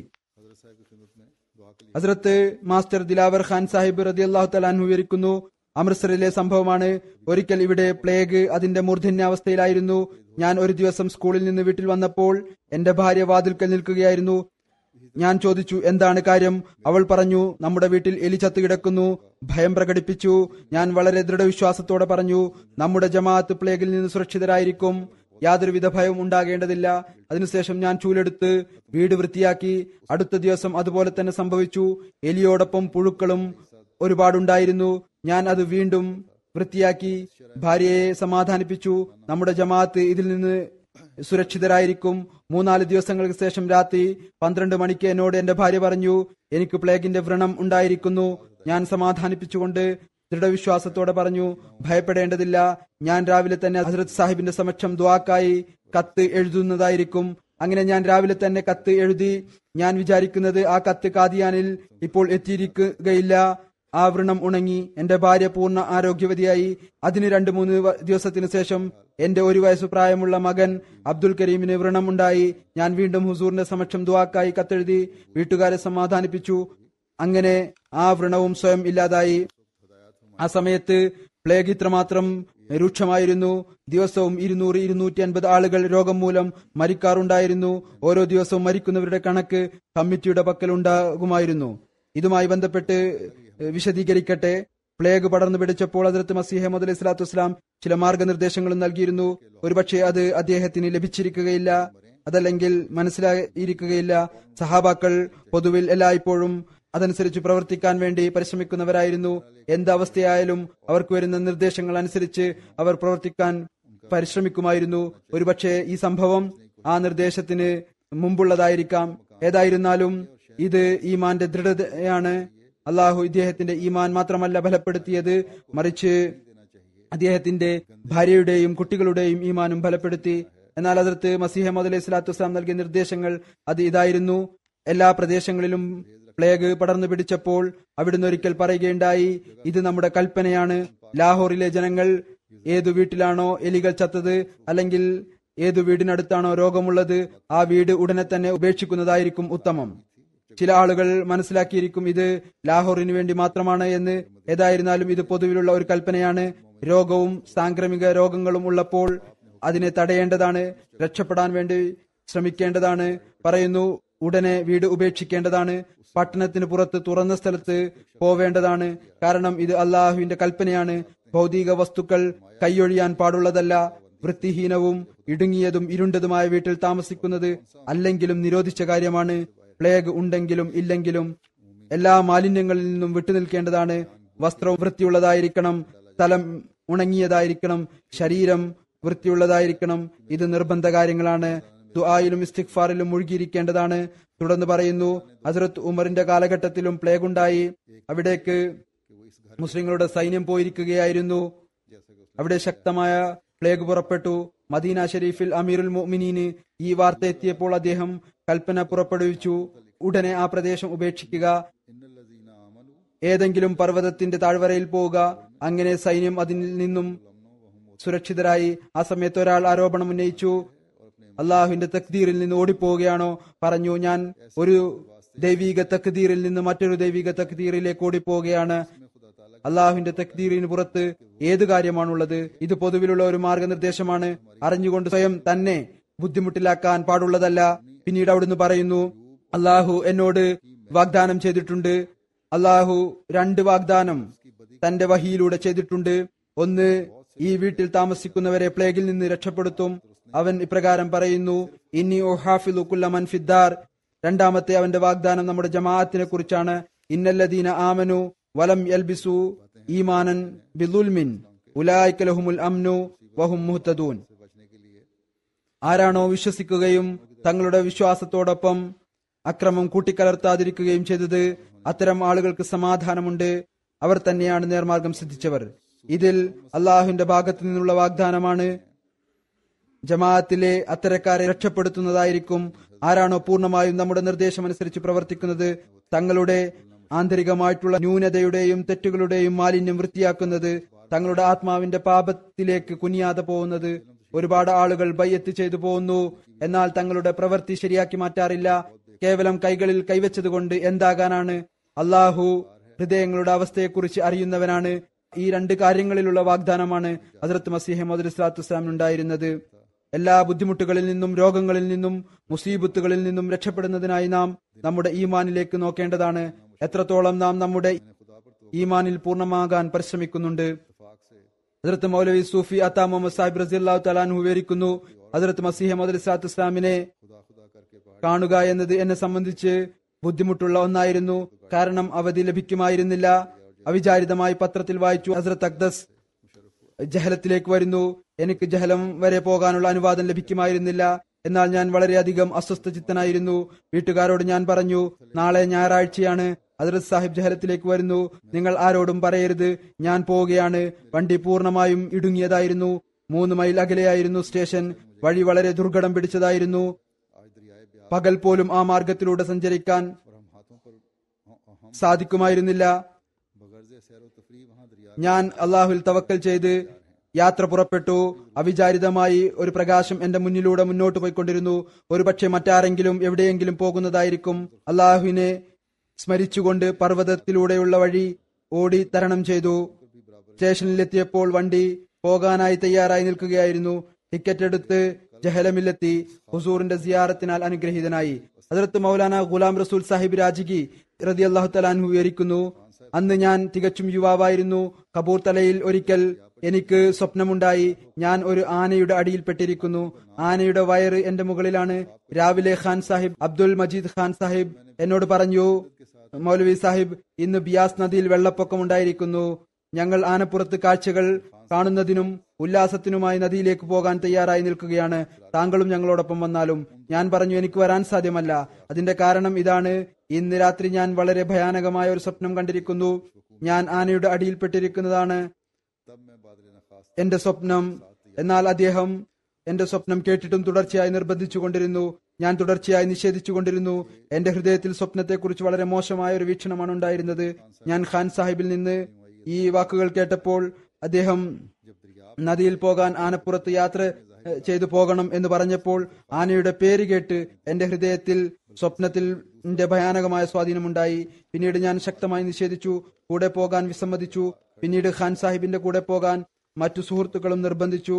ഹസ്രത്ത് മാസ്റ്റർ ദിലാവർ ഖാൻ സാഹിബ് റതി അള്ളാഹു തലാൻ വിവരിക്കുന്നു അമൃത്സറിലെ സംഭവമാണ് ഒരിക്കൽ ഇവിടെ പ്ലേഗ് അതിന്റെ മൂർധന്യാവസ്ഥയിലായിരുന്നു ഞാൻ ഒരു ദിവസം സ്കൂളിൽ നിന്ന് വീട്ടിൽ വന്നപ്പോൾ എന്റെ ഭാര്യ വാതിൽക്കൽ നിൽക്കുകയായിരുന്നു ഞാൻ ചോദിച്ചു എന്താണ് കാര്യം അവൾ പറഞ്ഞു നമ്മുടെ വീട്ടിൽ എലി ചത്തു കിടക്കുന്നു ഭയം പ്രകടിപ്പിച്ചു ഞാൻ വളരെ ദൃഢവിശ്വാസത്തോടെ പറഞ്ഞു നമ്മുടെ ജമാഅത്ത് പ്ലേഗിൽ നിന്ന് സുരക്ഷിതരായിരിക്കും യാതൊരുവിധ ഭയവും ഉണ്ടാകേണ്ടതില്ല അതിനുശേഷം ഞാൻ ചൂലെടുത്ത് വീട് വൃത്തിയാക്കി അടുത്ത ദിവസം അതുപോലെ തന്നെ സംഭവിച്ചു എലിയോടൊപ്പം പുഴുക്കളും ഒരുപാടുണ്ടായിരുന്നു ഞാൻ അത് വീണ്ടും വൃത്തിയാക്കി ഭാര്യയെ സമാധാനിപ്പിച്ചു നമ്മുടെ ജമാഅത്ത് ഇതിൽ നിന്ന് സുരക്ഷിതരായിരിക്കും മൂന്നാല് ദിവസങ്ങൾക്ക് ശേഷം രാത്രി പന്ത്രണ്ട് മണിക്ക് എന്നോട് എന്റെ ഭാര്യ പറഞ്ഞു എനിക്ക് പ്ലേഗിന്റെ വ്രണം ഉണ്ടായിരിക്കുന്നു ഞാൻ സമാധാനിപ്പിച്ചുകൊണ്ട് ദൃഢവിശ്വാസത്തോടെ പറഞ്ഞു ഭയപ്പെടേണ്ടതില്ല ഞാൻ രാവിലെ തന്നെ ഹസരത് സാഹിബിന്റെ സമക്ഷം ദ്വാക്കായി കത്ത് എഴുതുന്നതായിരിക്കും അങ്ങനെ ഞാൻ രാവിലെ തന്നെ കത്ത് എഴുതി ഞാൻ വിചാരിക്കുന്നത് ആ കത്ത് കാദിയാനിൽ ഇപ്പോൾ എത്തിയിരിക്കുകയില്ല ആ വ്രണം ഉണങ്ങി എന്റെ ഭാര്യ പൂർണ്ണ ആരോഗ്യവതിയായി അതിന് രണ്ടു മൂന്ന് വ- ദിവസത്തിന് ശേഷം എന്റെ ഒരു വയസ്സു പ്രായമുള്ള മകൻ അബ്ദുൽ കരീമിന് വ്രണം ഉണ്ടായി ഞാൻ വീണ്ടും ഹുസൂറിന്റെ സമക്ഷം ദുവാക്കായി കത്തെഴുതി വീട്ടുകാരെ സമാധാനിപ്പിച്ചു അങ്ങനെ ആ വ്രണവും സ്വയം ഇല്ലാതായി ആ സമയത്ത് പ്ലേഗ് ഇത്രമാത്രം രൂക്ഷമായിരുന്നു ദിവസവും ഇരുന്നൂറ് ഇരുന്നൂറ്റി അൻപത് ആളുകൾ രോഗം മൂലം മരിക്കാറുണ്ടായിരുന്നു ഓരോ ദിവസവും മരിക്കുന്നവരുടെ കണക്ക് കമ്മിറ്റിയുടെ പക്കൽ ഉണ്ടാകുമായിരുന്നു ഇതുമായി ബന്ധപ്പെട്ട് വിശദീകരിക്കട്ടെ പ്ലേഗ് പടർന്നു പിടിച്ചപ്പോൾ അതിർത്ത് മസീഹ മുതൽ ഇസ്ലാത്തു വസ്സലാം ചില മാർഗനിർദ്ദേശങ്ങളും നൽകിയിരുന്നു ഒരുപക്ഷെ അത് അദ്ദേഹത്തിന് ലഭിച്ചിരിക്കുകയില്ല അതല്ലെങ്കിൽ മനസ്സിലായിരിക്കുകയില്ല സഹാബാക്കൾ പൊതുവിൽ എല്ലായ്പ്പോഴും അതനുസരിച്ച് പ്രവർത്തിക്കാൻ വേണ്ടി പരിശ്രമിക്കുന്നവരായിരുന്നു എന്തവസ്ഥയായാലും അവർക്ക് വരുന്ന നിർദ്ദേശങ്ങൾ അനുസരിച്ച് അവർ പ്രവർത്തിക്കാൻ പരിശ്രമിക്കുമായിരുന്നു ഒരുപക്ഷെ ഈ സംഭവം ആ നിർദ്ദേശത്തിന് മുമ്പുള്ളതായിരിക്കാം ഏതായിരുന്നാലും ഇത് ഈമാന്റെ ദൃഢതയാണ് അള്ളാഹു ഇദ്ദേഹത്തിന്റെ ഈമാൻ മാത്രമല്ല ബലപ്പെടുത്തിയത് മറിച്ച് അദ്ദേഹത്തിന്റെ ഭാര്യയുടെയും കുട്ടികളുടെയും ഈമാനും ബലപ്പെടുത്തി എന്നാൽ അതിർത്ത് മസീഹ മദ് സ്വലാത്തു വസ്സലാം നൽകിയ നിർദ്ദേശങ്ങൾ അത് ഇതായിരുന്നു എല്ലാ പ്രദേശങ്ങളിലും പ്ലേഗ് പടർന്നു പിടിച്ചപ്പോൾ അവിടുന്ന് ഒരിക്കൽ പറയുകയുണ്ടായി ഇത് നമ്മുടെ കൽപ്പനയാണ് ലാഹോറിലെ ജനങ്ങൾ ഏതു വീട്ടിലാണോ എലികൾ ചത്തത് അല്ലെങ്കിൽ ഏതു വീടിനടുത്താണോ രോഗമുള്ളത് ആ വീട് ഉടനെ തന്നെ ഉപേക്ഷിക്കുന്നതായിരിക്കും ഉത്തമം ചില ആളുകൾ മനസ്സിലാക്കിയിരിക്കും ഇത് ലാഹോറിന് വേണ്ടി മാത്രമാണ് എന്ന് ഏതായിരുന്നാലും ഇത് പൊതുവിലുള്ള ഒരു കൽപ്പനയാണ് രോഗവും സാംക്രമിക രോഗങ്ങളും ഉള്ളപ്പോൾ അതിനെ തടയേണ്ടതാണ് രക്ഷപ്പെടാൻ വേണ്ടി ശ്രമിക്കേണ്ടതാണ് പറയുന്നു ഉടനെ വീട് ഉപേക്ഷിക്കേണ്ടതാണ് പട്ടണത്തിന് പുറത്ത് തുറന്ന സ്ഥലത്ത് പോവേണ്ടതാണ് കാരണം ഇത് അള്ളാഹുവിന്റെ കൽപ്പനയാണ് ഭൗതിക വസ്തുക്കൾ കൈയൊഴിയാൻ പാടുള്ളതല്ല വൃത്തിഹീനവും ഇടുങ്ങിയതും ഇരുണ്ടതുമായ വീട്ടിൽ താമസിക്കുന്നത് അല്ലെങ്കിലും നിരോധിച്ച കാര്യമാണ് പ്ലേഗ് ഉണ്ടെങ്കിലും ഇല്ലെങ്കിലും എല്ലാ മാലിന്യങ്ങളിൽ നിന്നും വിട്ടുനിൽക്കേണ്ടതാണ് വസ്ത്രം വൃത്തിയുള്ളതായിരിക്കണം സ്ഥലം ഉണങ്ങിയതായിരിക്കണം ശരീരം വൃത്തിയുള്ളതായിരിക്കണം ഇത് നിർബന്ധ കാര്യങ്ങളാണ് ദുആയിലും ഇസ്തിഗ്ഫാറിലും മുഴുകിയിരിക്കേണ്ടതാണ് തുടർന്ന് പറയുന്നു ഹസരത്ത് ഉമറിന്റെ കാലഘട്ടത്തിലും പ്ലേഗ് ഉണ്ടായി അവിടേക്ക് മുസ്ലിങ്ങളുടെ സൈന്യം പോയിരിക്കുകയായിരുന്നു അവിടെ ശക്തമായ പ്ലേഗ് പുറപ്പെട്ടു മദീന ഷരീഫിൽ അമീറുൽ മുഅ്മിനീന് ഈ വാർത്ത എത്തിയപ്പോൾ അദ്ദേഹം കൽപ്പന പുറപ്പെടുവിച്ചു ഉടനെ ആ പ്രദേശം ഉപേക്ഷിക്കുക ഏതെങ്കിലും പർവ്വതത്തിന്റെ താഴ്വരയിൽ പോവുക അങ്ങനെ സൈന്യം അതിൽ നിന്നും സുരക്ഷിതരായി ആ സമയത്ത് ഒരാൾ ആരോപണം ഉന്നയിച്ചു അള്ളാഹുവിന്റെ തക്തീറിൽ നിന്ന് ഓടിപ്പോവുകയാണോ പറഞ്ഞു ഞാൻ ഒരു ദൈവിക തക്തീറിൽ നിന്ന് മറ്റൊരു ദൈവിക തക്തീറിലേക്ക് ഓടിപ്പോവുകയാണ് അള്ളാഹുവിന്റെ തക്തീറിന് പുറത്ത് ഏത് കാര്യമാണുള്ളത് ഇത് പൊതുവിലുള്ള ഒരു മാർഗനിർദ്ദേശമാണ് അറിഞ്ഞുകൊണ്ട് സ്വയം തന്നെ ബുദ്ധിമുട്ടിലാക്കാൻ പാടുള്ളതല്ല പിന്നീട് അവിടുന്ന് പറയുന്നു അള്ളാഹു എന്നോട് വാഗ്ദാനം ചെയ്തിട്ടുണ്ട് അള്ളാഹു രണ്ട് വാഗ്ദാനം തന്റെ വഹിയിലൂടെ ചെയ്തിട്ടുണ്ട് ഒന്ന് ഈ വീട്ടിൽ താമസിക്കുന്നവരെ പ്ലേഗിൽ നിന്ന് രക്ഷപ്പെടുത്തും അവൻ ഇപ്രകാരം പറയുന്നു ഇന്നി ഒഹാഫിലു കുല്ലമൻ ഫിദ്ദാർ രണ്ടാമത്തെ അവന്റെ വാഗ്ദാനം നമ്മുടെ ജമാഅത്തിനെ കുറിച്ചാണ് ഇന്നല്ലദീന ആമനു വലം യൽബിസു ഈമാനൻ ബിദുൽമിൻ ഉലായിക്കലഹുമുൽ അംനു വഹും മുഹ്തദൂൻ ആരാണോ വിശ്വസിക്കുകയും തങ്ങളുടെ വിശ്വാസത്തോടൊപ്പം അക്രമം കൂട്ടിക്കലർത്താതിരിക്കുകയും ചെയ്തത് അത്തരം ആളുകൾക്ക് സമാധാനമുണ്ട് അവർ തന്നെയാണ് നേർമാർഗം സിദ്ധിച്ചവർ ഇതിൽ അള്ളാഹുവിന്റെ ഭാഗത്തു നിന്നുള്ള വാഗ്ദാനമാണ് ജമാഅത്തിലെ അത്തരക്കാരെ രക്ഷപ്പെടുത്തുന്നതായിരിക്കും ആരാണോ പൂർണ്ണമായും നമ്മുടെ നിർദ്ദേശമനുസരിച്ച് പ്രവർത്തിക്കുന്നത് തങ്ങളുടെ ആന്തരികമായിട്ടുള്ള ന്യൂനതയുടെയും തെറ്റുകളുടെയും മാലിന്യം വൃത്തിയാക്കുന്നത് തങ്ങളുടെ ആത്മാവിന്റെ പാപത്തിലേക്ക് കുനിയാതെ പോകുന്നത് ഒരുപാട് ആളുകൾ ബയ്യത്ത് ചെയ്തു പോകുന്നു എന്നാൽ തങ്ങളുടെ പ്രവൃത്തി ശരിയാക്കി മാറ്റാറില്ല കേവലം കൈകളിൽ കൈവച്ചതുകൊണ്ട് എന്താകാനാണ് അള്ളാഹു ഹൃദയങ്ങളുടെ അവസ്ഥയെക്കുറിച്ച് അറിയുന്നവനാണ് ഈ രണ്ട് കാര്യങ്ങളിലുള്ള വാഗ്ദാനമാണ് ഹസരത്ത് മസീഹ് മദുൽ ഇസ്ലാത്തു ഉണ്ടായിരുന്നത് എല്ലാ ബുദ്ധിമുട്ടുകളിൽ നിന്നും രോഗങ്ങളിൽ നിന്നും മുസീബത്തുകളിൽ നിന്നും രക്ഷപ്പെടുന്നതിനായി നാം നമ്മുടെ ഈമാനിലേക്ക് നോക്കേണ്ടതാണ് എത്രത്തോളം നാം നമ്മുടെ ഈമാനിൽ പൂർണ്ണമാകാൻ പരിശ്രമിക്കുന്നുണ്ട് ഹസരത്ത് മൗലവി സൂഫി അത്താ മുഹമ്മദ് സാഹിബ് റസിഅള്ളാഹു തലാൻഹു വിവരിക്കുന്നു ഹസരത്ത് മസീഹ് മദുൽ ഇസ്ലാത്തു ഇസ്ലാമിനെ കാണുക എന്നത് എന്നെ സംബന്ധിച്ച് ബുദ്ധിമുട്ടുള്ള ഒന്നായിരുന്നു കാരണം അവധി ലഭിക്കുമായിരുന്നില്ല അവിചാരിതമായി പത്രത്തിൽ വായിച്ചു ഹസ്രത്ത് അക്ദസ് ജഹലത്തിലേക്ക് വരുന്നു എനിക്ക് ജഹലം വരെ പോകാനുള്ള അനുവാദം ലഭിക്കുമായിരുന്നില്ല എന്നാൽ ഞാൻ വളരെയധികം അസ്വസ്ഥചിത്തനായിരുന്നു വീട്ടുകാരോട് ഞാൻ പറഞ്ഞു നാളെ ഞായറാഴ്ചയാണ് അതിർത്ത് സാഹിബ് ജഹലത്തിലേക്ക് വരുന്നു നിങ്ങൾ ആരോടും പറയരുത് ഞാൻ പോവുകയാണ് വണ്ടി പൂർണ്ണമായും ഇടുങ്ങിയതായിരുന്നു മൂന്ന് മൈൽ അകലെയായിരുന്നു സ്റ്റേഷൻ വഴി വളരെ ദുർഘടം പിടിച്ചതായിരുന്നു आज दरियाए ब्याह പകൽ പോലും ആ മാർഗത്തിലൂടെ സഞ്ചരിക്കാൻ और हम हाथों पर हम സാധിക്കുമായിരുന്നില്ല बगर्ज सैर व तफरी वहाँ दरिया ഞാൻ അള്ളാഹുൽ തവക്കൽ ചെയ്ത് യാത്ര പുറപ്പെട്ടു അവിചാരിതമായി ഒരു പ്രകാശം എന്റെ മുന്നിലൂടെ മുന്നോട്ട് പോയിക്കൊണ്ടിരുന്നു ഒരുപക്ഷെ മറ്റാരെങ്കിലും എവിടെയെങ്കിലും പോകുന്നതായിരിക്കും അള്ളാഹുവിനെ സ്മരിച്ചുകൊണ്ട് പർവ്വതത്തിലൂടെയുള്ള വഴി ഓടി തരണം ചെയ്തു സ്റ്റേഷനിലെത്തിയപ്പോൾ വണ്ടി പോകാനായി തയ്യാറായി നിൽക്കുകയായിരുന്നു ടിക്കറ്റ് എടുത്ത് ജഹലമിലെത്തി ഹുസൂറിന്റെ സിയാറത്തിനാൽ അനുഗ്രഹീതനായി അതിർത്ത് മൗലാന ഗുലാം റസൂൽ സാഹിബ് രാജികി റതി അള്ളാഹു തലാൻഹു വിവരിക്കുന്നു അന്ന് ഞാൻ തികച്ചും യുവാവായിരുന്നു കപൂർ തലയിൽ ഒരിക്കൽ എനിക്ക് സ്വപ്നമുണ്ടായി ഞാൻ ഒരു ആനയുടെ അടിയിൽപ്പെട്ടിരിക്കുന്നു ആനയുടെ വയറ് എന്റെ മുകളിലാണ് രാവിലെ ഖാൻ സാഹിബ് അബ്ദുൽ മജീദ് ഖാൻ സാഹിബ് എന്നോട് പറഞ്ഞു മൗലവി സാഹിബ് ഇന്ന് ബിയാസ് നദിയിൽ വെള്ളപ്പൊക്കമുണ്ടായിരിക്കുന്നു ഞങ്ങൾ ആനപ്പുറത്ത് കാഴ്ചകൾ കാണുന്നതിനും ഉല്ലാസത്തിനുമായി നദിയിലേക്ക് പോകാൻ തയ്യാറായി നിൽക്കുകയാണ് താങ്കളും ഞങ്ങളോടൊപ്പം വന്നാലും ഞാൻ പറഞ്ഞു എനിക്ക് വരാൻ സാധ്യമല്ല അതിന്റെ കാരണം ഇതാണ് ഇന്ന് രാത്രി ഞാൻ വളരെ ഭയാനകമായ ഒരു സ്വപ്നം കണ്ടിരിക്കുന്നു ഞാൻ ആനയുടെ അടിയിൽപ്പെട്ടിരിക്കുന്നതാണ് तब मैं बादल नखास എന്റെ സ്വപ്നം എന്നാൽ അദ്ദേഹം എന്റെ സ്വപ്നം കേട്ടിട്ടും തുടർച്ചയായി നിർബന്ധിച്ചുകൊണ്ടിരുന്നു ഞാൻ തുടർച്ചയായി നിഷേധിച്ചുകൊണ്ടിരുന്നു എന്റെ ഹൃദയത്തിൽ സ്വപ്നത്തെക്കുറിച്ച് വളരെ മോശമായ ഒരു വീക്ഷണമാണ് ഉണ്ടായിരുന്നത് ഞാൻ ഖാൻ സാഹിബിൽ നിന്ന് ഈ വാക്കുകൾ കേട്ടപ്പോൾ അദ്ദേഹം जब दरिया നദിയിൽ പോകാൻ ആനപ്പുറത്ത് യാത്ര ഏഹ്, ചെയ്തു പോകണം എന്ന് പറഞ്ഞപ്പോൾ ആനയുടെ പേര് കേട്ട് എന്റെ ഹൃദയത്തിൽ സ്വപ്നത്തിൽ ന്റെ ഭയാനകമായ സ്വാധീനമുണ്ടായി പിന്നീട് ഞാൻ ശക്തമായി നിഷേധിച്ചു കൂടെ പോകാൻ വിസമ്മതിച്ചു പിന്നീട് ഖാൻ സാഹിബിന്റെ കൂടെ പോകാൻ മറ്റു സുഹൃത്തുക്കളും നിർബന്ധിച്ചു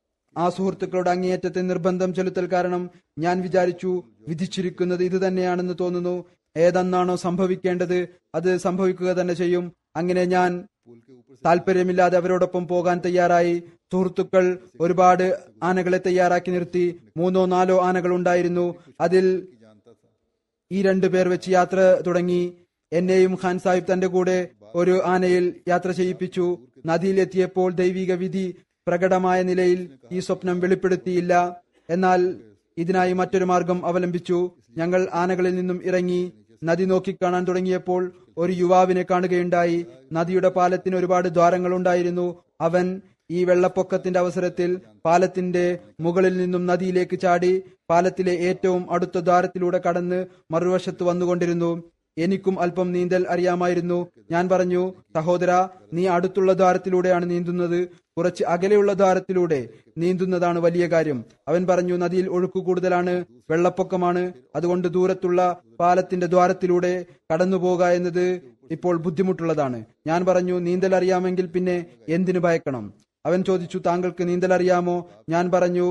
ആ സുഹൃത്തുക്കളുടെ അങ്ങേയറ്റത്തെ നിർബന്ധം ചെലുത്തൽ കാരണം ഞാൻ വിചാരിച്ചു വിധിച്ചിരിക്കുന്നത് ഇത് തന്നെയാണെന്ന് തോന്നുന്നു ഏതെന്നാണോ സംഭവിക്കേണ്ടത് അത് സംഭവിക്കുക തന്നെ ചെയ്യും അങ്ങനെ ഞാൻ पुल के ऊपर താല്പര്യമില്ലാതെ അവരോടൊപ്പം പോകാൻ തയ്യാറായി സുഹൃത്തുക്കൾ ഒരുപാട് ആനകളെ തയ്യാറാക്കി നിർത്തി മൂന്നോ നാലോ ആനകൾ ഉണ്ടായിരുന്നു അതിൽ की जानता था ഈ രണ്ടു പേർ വെച്ച് യാത്ര തുടങ്ങി എന്നെയും ഖാൻ സാഹിബ് തന്റെ കൂടെ ഒരു ആനയിൽ യാത്ര ചെയ്യിപ്പിച്ചു നദിയിലെത്തിയപ്പോൾ ദൈവിക വിധി പ്രകടമായ നിലയിൽ ഈ സ്വപ്നം വെളിപ്പെടുത്തിയില്ല എന്നാൽ ഇതിനായി മറ്റൊരു മാർഗം അവലംബിച്ചു ഞങ്ങൾ ആനകളിൽ നിന്നും ഇറങ്ങി നദി നോക്കിക്കാണാൻ തുടങ്ങിയപ്പോൾ ഒരു യുവാവിനെ കാണുകയുണ്ടായി നദിയുടെ പാലത്തിന് ഒരുപാട് ദ്വാരങ്ങളുണ്ടായിരുന്നു അവൻ ഈ വെള്ളപ്പൊക്കത്തിന്റെ അവസരത്തിൽ പാലത്തിന്റെ മുകളിൽ നിന്നും നദിയിലേക്ക് ചാടി പാലത്തിലെ ഏറ്റവും അടുത്ത ദ്വാരത്തിലൂടെ കടന്ന് മറുവശത്ത് വന്നുകൊണ്ടിരുന്നു എനിക്കും അല്പം നീന്തൽ അറിയാമായിരുന്നു ഞാൻ പറഞ്ഞു സഹോദര നീ അടുത്തുള്ള ദ്വാരത്തിലൂടെയാണ് നീന്തുന്നത് കുറച്ച് അകലെയുള്ള ദ്വാരത്തിലൂടെ നീന്തുന്നതാണ് വലിയ കാര്യം അവൻ പറഞ്ഞു നദിയിൽ ഒഴുക്ക് കൂടുതലാണ് വെള്ളപ്പൊക്കമാണ് അതുകൊണ്ട് ദൂരത്തുള്ള പാലത്തിന്റെ ദ്വാരത്തിലൂടെ കടന്നു പോകുക എന്നത് ഇപ്പോൾ ബുദ്ധിമുട്ടുള്ളതാണ് ഞാൻ പറഞ്ഞു നീന്തൽ അറിയാമെങ്കിൽ പിന്നെ എന്തിനു ഭയക്കണം അവൻ ചോദിച്ചു താങ്കൾക്ക് നീന്തൽ അറിയാമോ ഞാൻ പറഞ്ഞു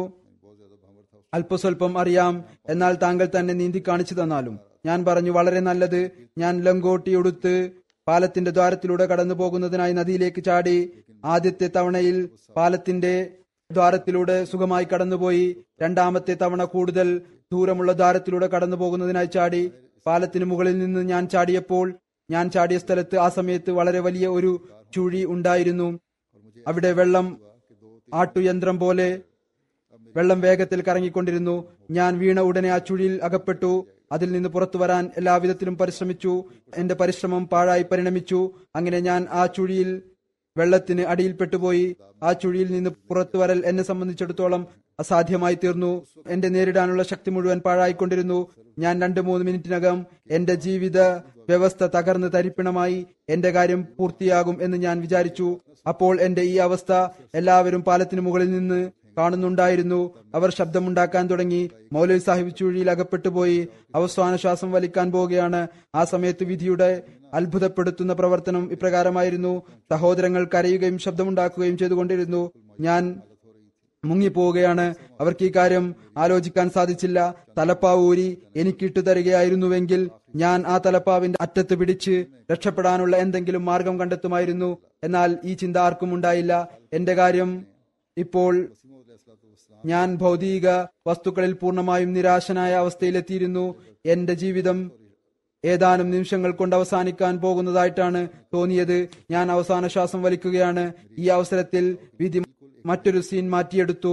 അല്പസ്വല്പം അറിയാം എന്നാൽ താങ്കൾ തന്നെ നീന്തി കാണിച്ചു തന്നാലും ഞാൻ പറഞ്ഞു വളരെ നല്ലത് ഞാൻ ലങ്കോട്ടി ഉടുത്ത് പാലത്തിന്റെ ദ്വാരത്തിലൂടെ കടന്നു പോകുന്നതിനായി നദിയിലേക്ക് ചാടി ആദ്യത്തെ തവണയിൽ പാലത്തിന്റെ ദ്വാരത്തിലൂടെ സുഖമായി കടന്നുപോയി രണ്ടാമത്തെ തവണ കൂടുതൽ ദൂരമുള്ള ദ്വാരത്തിലൂടെ കടന്നു പോകുന്നതിനായി ചാടി പാലത്തിന് മുകളിൽ നിന്ന് ഞാൻ ചാടിയപ്പോൾ ഞാൻ ചാടിയ സ്ഥലത്ത് ആ സമയത്ത് വളരെ വലിയ ഒരു ചുഴി ഉണ്ടായിരുന്നു അവിടെ വെള്ളം ആട്ടുയന്ത്രം പോലെ വെള്ളം വേഗത്തിൽ കറങ്ങിക്കൊണ്ടിരുന്നു ഞാൻ വീണ ഉടനെ ആ ചുഴിയിൽ അകപ്പെട്ടു അതിൽ നിന്ന് പുറത്തു വരാൻ എല്ലാവിധത്തിലും പരിശ്രമിച്ചു എന്റെ പരിശ്രമം പാഴായി പരിണമിച്ചു അങ്ങനെ ഞാൻ ആ ചുഴിയിൽ വെള്ളത്തിന് അടിയിൽപ്പെട്ടുപോയി ആ ചുഴിയിൽ നിന്ന് പുറത്തു വരൽ എന്നെ സംബന്ധിച്ചിടത്തോളം അസാധ്യമായി തീർന്നു എന്റെ നേരിടാനുള്ള ശക്തി മുഴുവൻ പാഴായിക്കൊണ്ടിരുന്നു ഞാൻ രണ്ട് മൂന്ന് മിനിറ്റിനകം എന്റെ ജീവിത വ്യവസ്ഥ തകർന്ന് തരിപ്പിണമായി എന്റെ കാര്യം പൂർത്തിയാകും എന്ന് ഞാൻ വിചാരിച്ചു അപ്പോൾ എന്റെ ഈ അവസ്ഥ എല്ലാവരും പാലത്തിന് മുകളിൽ നിന്ന് കാണുന്നുണ്ടായിരുന്നു അവർ ശബ്ദമുണ്ടാക്കാൻ തുടങ്ങി മൗലവി സാഹിബ് ചുഴിയിൽ അകപ്പെട്ടുപോയി അവസാന ശ്വാസം വലിക്കാൻ പോവുകയാണ് ആ സമയത്ത് വിധിയുടെ അത്ഭുതപ്പെടുത്തുന്ന പ്രവർത്തനം ഇപ്രകാരമായിരുന്നു സഹോദരങ്ങൾ കരയുകയും ശബ്ദമുണ്ടാക്കുകയും ചെയ്തുകൊണ്ടിരുന്നു ഞാൻ മുങ്ങിപ്പോവുകയാണ് അവർക്ക് ഈ കാര്യം ആലോചിക്കാൻ സാധിച്ചില്ല തലപ്പാവ് ഊരി എനിക്കിട്ടു തരികയായിരുന്നുവെങ്കിൽ ഞാൻ ആ തലപ്പാവിന്റെ അറ്റത്ത് പിടിച്ച് രക്ഷപ്പെടാനുള്ള എന്തെങ്കിലും മാർഗം കണ്ടെത്തുമായിരുന്നു എന്നാൽ ഈ ചിന്ത ആർക്കും ഉണ്ടായില്ല എന്റെ കാര്യം ഇപ്പോൾ ഞാൻ ഭൗതിക വസ്തുക്കളിൽ പൂർണ്ണമായും നിരാശനായ അവസ്ഥയിലെത്തിയിരുന്നു എന്റെ ജീവിതം ഏതാനും നിമിഷങ്ങൾ കൊണ്ട് അവസാനിക്കാൻ പോകുന്നതായിട്ടാണ് തോന്നിയത് ഞാൻ അവസാന ശ്വാസം വലിക്കുകയാണ് ഈ അവസരത്തിൽ വിധി മറ്റൊരു സീൻ മാറ്റിയെടുത്തു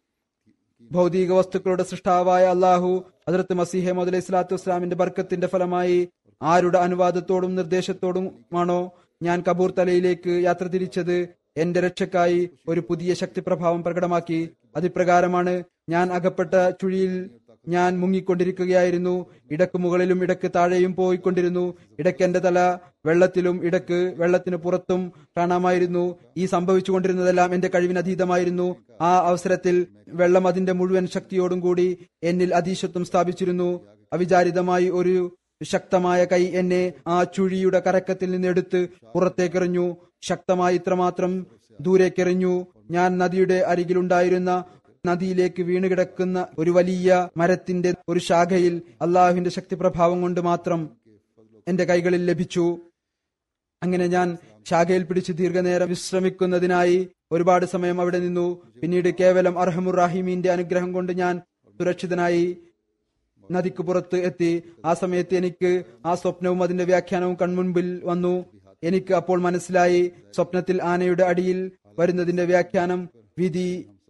ഭൗതിക വസ്തുക്കളുടെ സൃഷ്ടാവായ അള്ളാഹു അതിർത്ത് മസീഹെ മുതലേ ഇസ്ലാത്തു വസ്ലാമിന്റെ ബർക്കത്തിന്റെ ഫലമായി ആരുടെ അനുവാദത്തോടും നിർദ്ദേശത്തോടുമാണോ ഞാൻ കബൂർ തലയിലേക്ക് യാത്ര തിരിച്ചത് എന്റെ രക്ഷക്കായി ഒരു പുതിയ ശക്തി പ്രഭാവം പ്രകടമാക്കി അതിപ്രകാരമാണ് ഞാൻ അകപ്പെട്ട ചുഴിയിൽ ഞാൻ മുങ്ങിക്കൊണ്ടിരിക്കുകയായിരുന്നു ഇടക്ക് മുകളിലും ഇടക്ക് താഴെയും പോയിക്കൊണ്ടിരുന്നു ഇടയ്ക്ക് എന്റെ തല വെള്ളത്തിലും ഇടക്ക് വെള്ളത്തിന് പുറത്തും കാണാമായിരുന്നു ഈ സംഭവിച്ചുകൊണ്ടിരുന്നതെല്ലാം എന്റെ കഴിവിനതീതമായിരുന്നു ആ അവസരത്തിൽ വെള്ളം അതിന്റെ മുഴുവൻ ശക്തിയോടും കൂടി എന്നിൽ അതീശത്വം സ്ഥാപിച്ചിരുന്നു അവിചാരിതമായി ഒരു ശക്തമായ കൈ എന്നെ ആ ചുഴിയുടെ കരക്കത്തിൽ നിന്ന് എടുത്ത് പുറത്തേക്കെറിഞ്ഞു ശക്തമായി ഇത്രമാത്രം ദൂരേക്കെറിഞ്ഞു ഞാൻ നദിയുടെ അരികിലുണ്ടായിരുന്ന നദിയിലേക്ക് വീണുകിടക്കുന്ന ഒരു വലിയ മരത്തിന്റെ ഒരു ശാഖയിൽ അള്ളാഹുവിന്റെ ശക്തി പ്രഭാവം കൊണ്ട് മാത്രം എന്റെ കൈകളിൽ ലഭിച്ചു അങ്ങനെ ഞാൻ ശാഖയിൽ പിടിച്ച് ദീർഘനേരം വിശ്രമിക്കുന്നതിനായി ഒരുപാട് സമയം അവിടെ നിന്നു പിന്നീട് കേവലം അർഹമുറാഹിമീന്റെ അനുഗ്രഹം കൊണ്ട് ഞാൻ സുരക്ഷിതനായി നദിക്ക് പുറത്ത് എത്തി ആ സമയത്ത് എനിക്ക് ആ സ്വപ്നവും അതിന്റെ വ്യാഖ്യാനവും കൺമുൻപിൽ വന്നു എനിക്ക് അപ്പോൾ മനസ്സിലായി സ്വപ്നത്തിൽ ആനയുടെ അടിയിൽ വരുന്നതിന്റെ വ്യാഖ്യാനം വിധി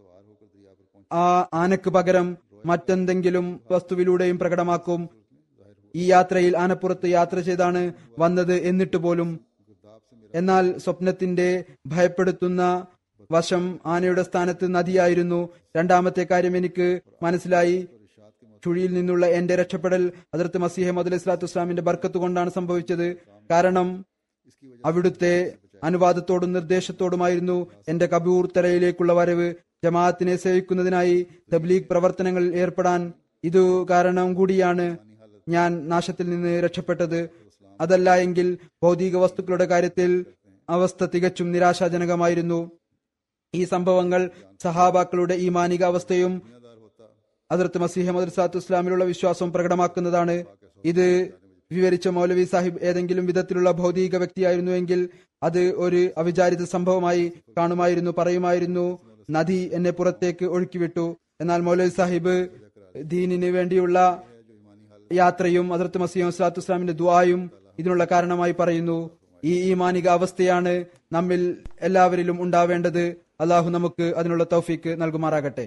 ആ ആനക്ക് പകരം മറ്റെന്തെങ്കിലും വസ്തുവിലൂടെയും പ്രകടമാക്കും ഈ യാത്രയിൽ ആനപ്പുറത്ത് യാത്ര ചെയ്താണ് വന്നത് എന്നിട്ട് പോലും എന്നാൽ സ്വപ്നത്തിന്റെ ഭയപ്പെടുത്തുന്ന വശം ആനയുടെ സ്ഥാനത്ത് നദിയായിരുന്നു രണ്ടാമത്തെ കാര്യം എനിക്ക് മനസ്സിലായി ചുഴിയിൽ നിന്നുള്ള എന്റെ രക്ഷപ്പെടൽ അതിർത്ത് മസീഹ മദുൽ ഇസ്ലാത്തു ഇസ്ലാമിന്റെ ബർക്കത്ത് കൊണ്ടാണ് സംഭവിച്ചത് കാരണം അവിടുത്തെ അനുവാദത്തോടും നിർദ്ദേശത്തോടുമായിരുന്നു എന്റെ കബൂർ തലയിലേക്കുള്ള വരവ് ജമാഅത്തിനെ സേവിക്കുന്നതിനായി തബ്ലീഗ് പ്രവർത്തനങ്ങളിൽ ഏർപ്പെടാൻ ഇതു കാരണം കൂടിയാണ് ഞാൻ നാശത്തിൽ നിന്ന് രക്ഷപ്പെട്ടത് അതല്ല എങ്കിൽ ഭൗതിക വസ്തുക്കളുടെ കാര്യത്തിൽ അവസ്ഥ തികച്ചും നിരാശാജനകമായിരുന്നു ഈ സംഭവങ്ങൾ സഹാബാക്കളുടെ ഈ മാനിക അവസ്ഥയും അതിർത്ത് മസീഹ മദർസാത്തു ഇസ്ലാമിലുള്ള വിശ്വാസവും പ്രകടമാക്കുന്നതാണ് ഇത് വിവരിച്ച മൗലവി സാഹിബ് ഏതെങ്കിലും വിധത്തിലുള്ള ഭൗതിക വ്യക്തിയായിരുന്നുവെങ്കിൽ അത് ഒരു അവിചാരിത സംഭവമായി കാണുമായിരുന്നു പറയുമായിരുന്നു നദി എന്നെ പുറത്തേക്ക് ഒഴുക്കിവിട്ടു എന്നാൽ മൗലവി സാഹിബ് ദീനിന് വേണ്ടിയുള്ള യാത്രയും അതിർത്ത് മസീം സ്വലാത്തു ഇസ്ലാമിന്റെ ദുആയും ഇതിനുള്ള കാരണമായി പറയുന്നു ഈ ഈമാനിക അവസ്ഥയാണ് നമ്മിൽ എല്ലാവരിലും ഉണ്ടാവേണ്ടത് അള്ളാഹു നമുക്ക് അതിനുള്ള തൗഫീക്ക് നൽകുമാറാകട്ടെ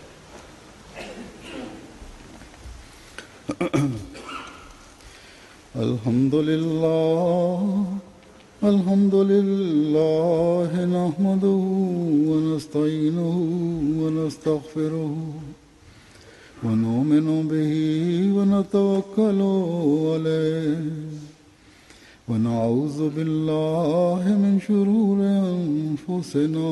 الحمد لله الحمد لله نحمده ونستعينه ونستغفره ونؤمن به ونتوكل عليه ونعوذ بالله من شرور أنفسنا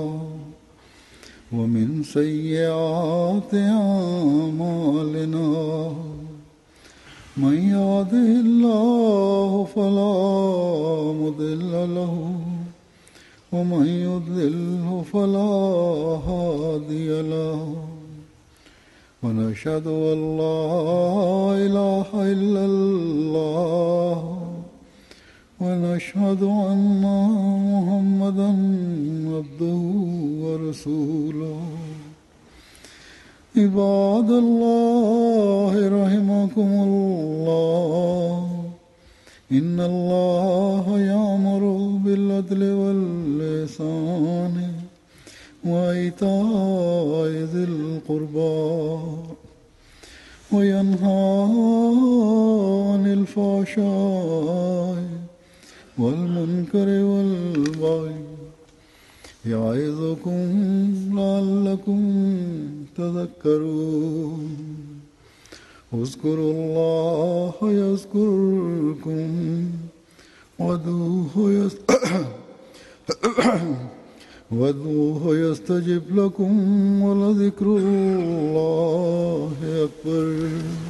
ومن سيئات أعمالنا من يهده الله فلا مضل له ومن يضلله فلا هادي له ونشهد ان لا اله الا الله ونشهد ان محمدا عبده ورسوله عباد الله رحمكم الله إن الله يأمر بالعدل واللسان وإيتاء ذي القربى وينهى عن الفحشاء والمنكر والبغي يعظكم لعلكم تذكرون اذكروا الله يذكركم وادعوه يست... وادعوه يستجب لكم ولذكر الله أكبر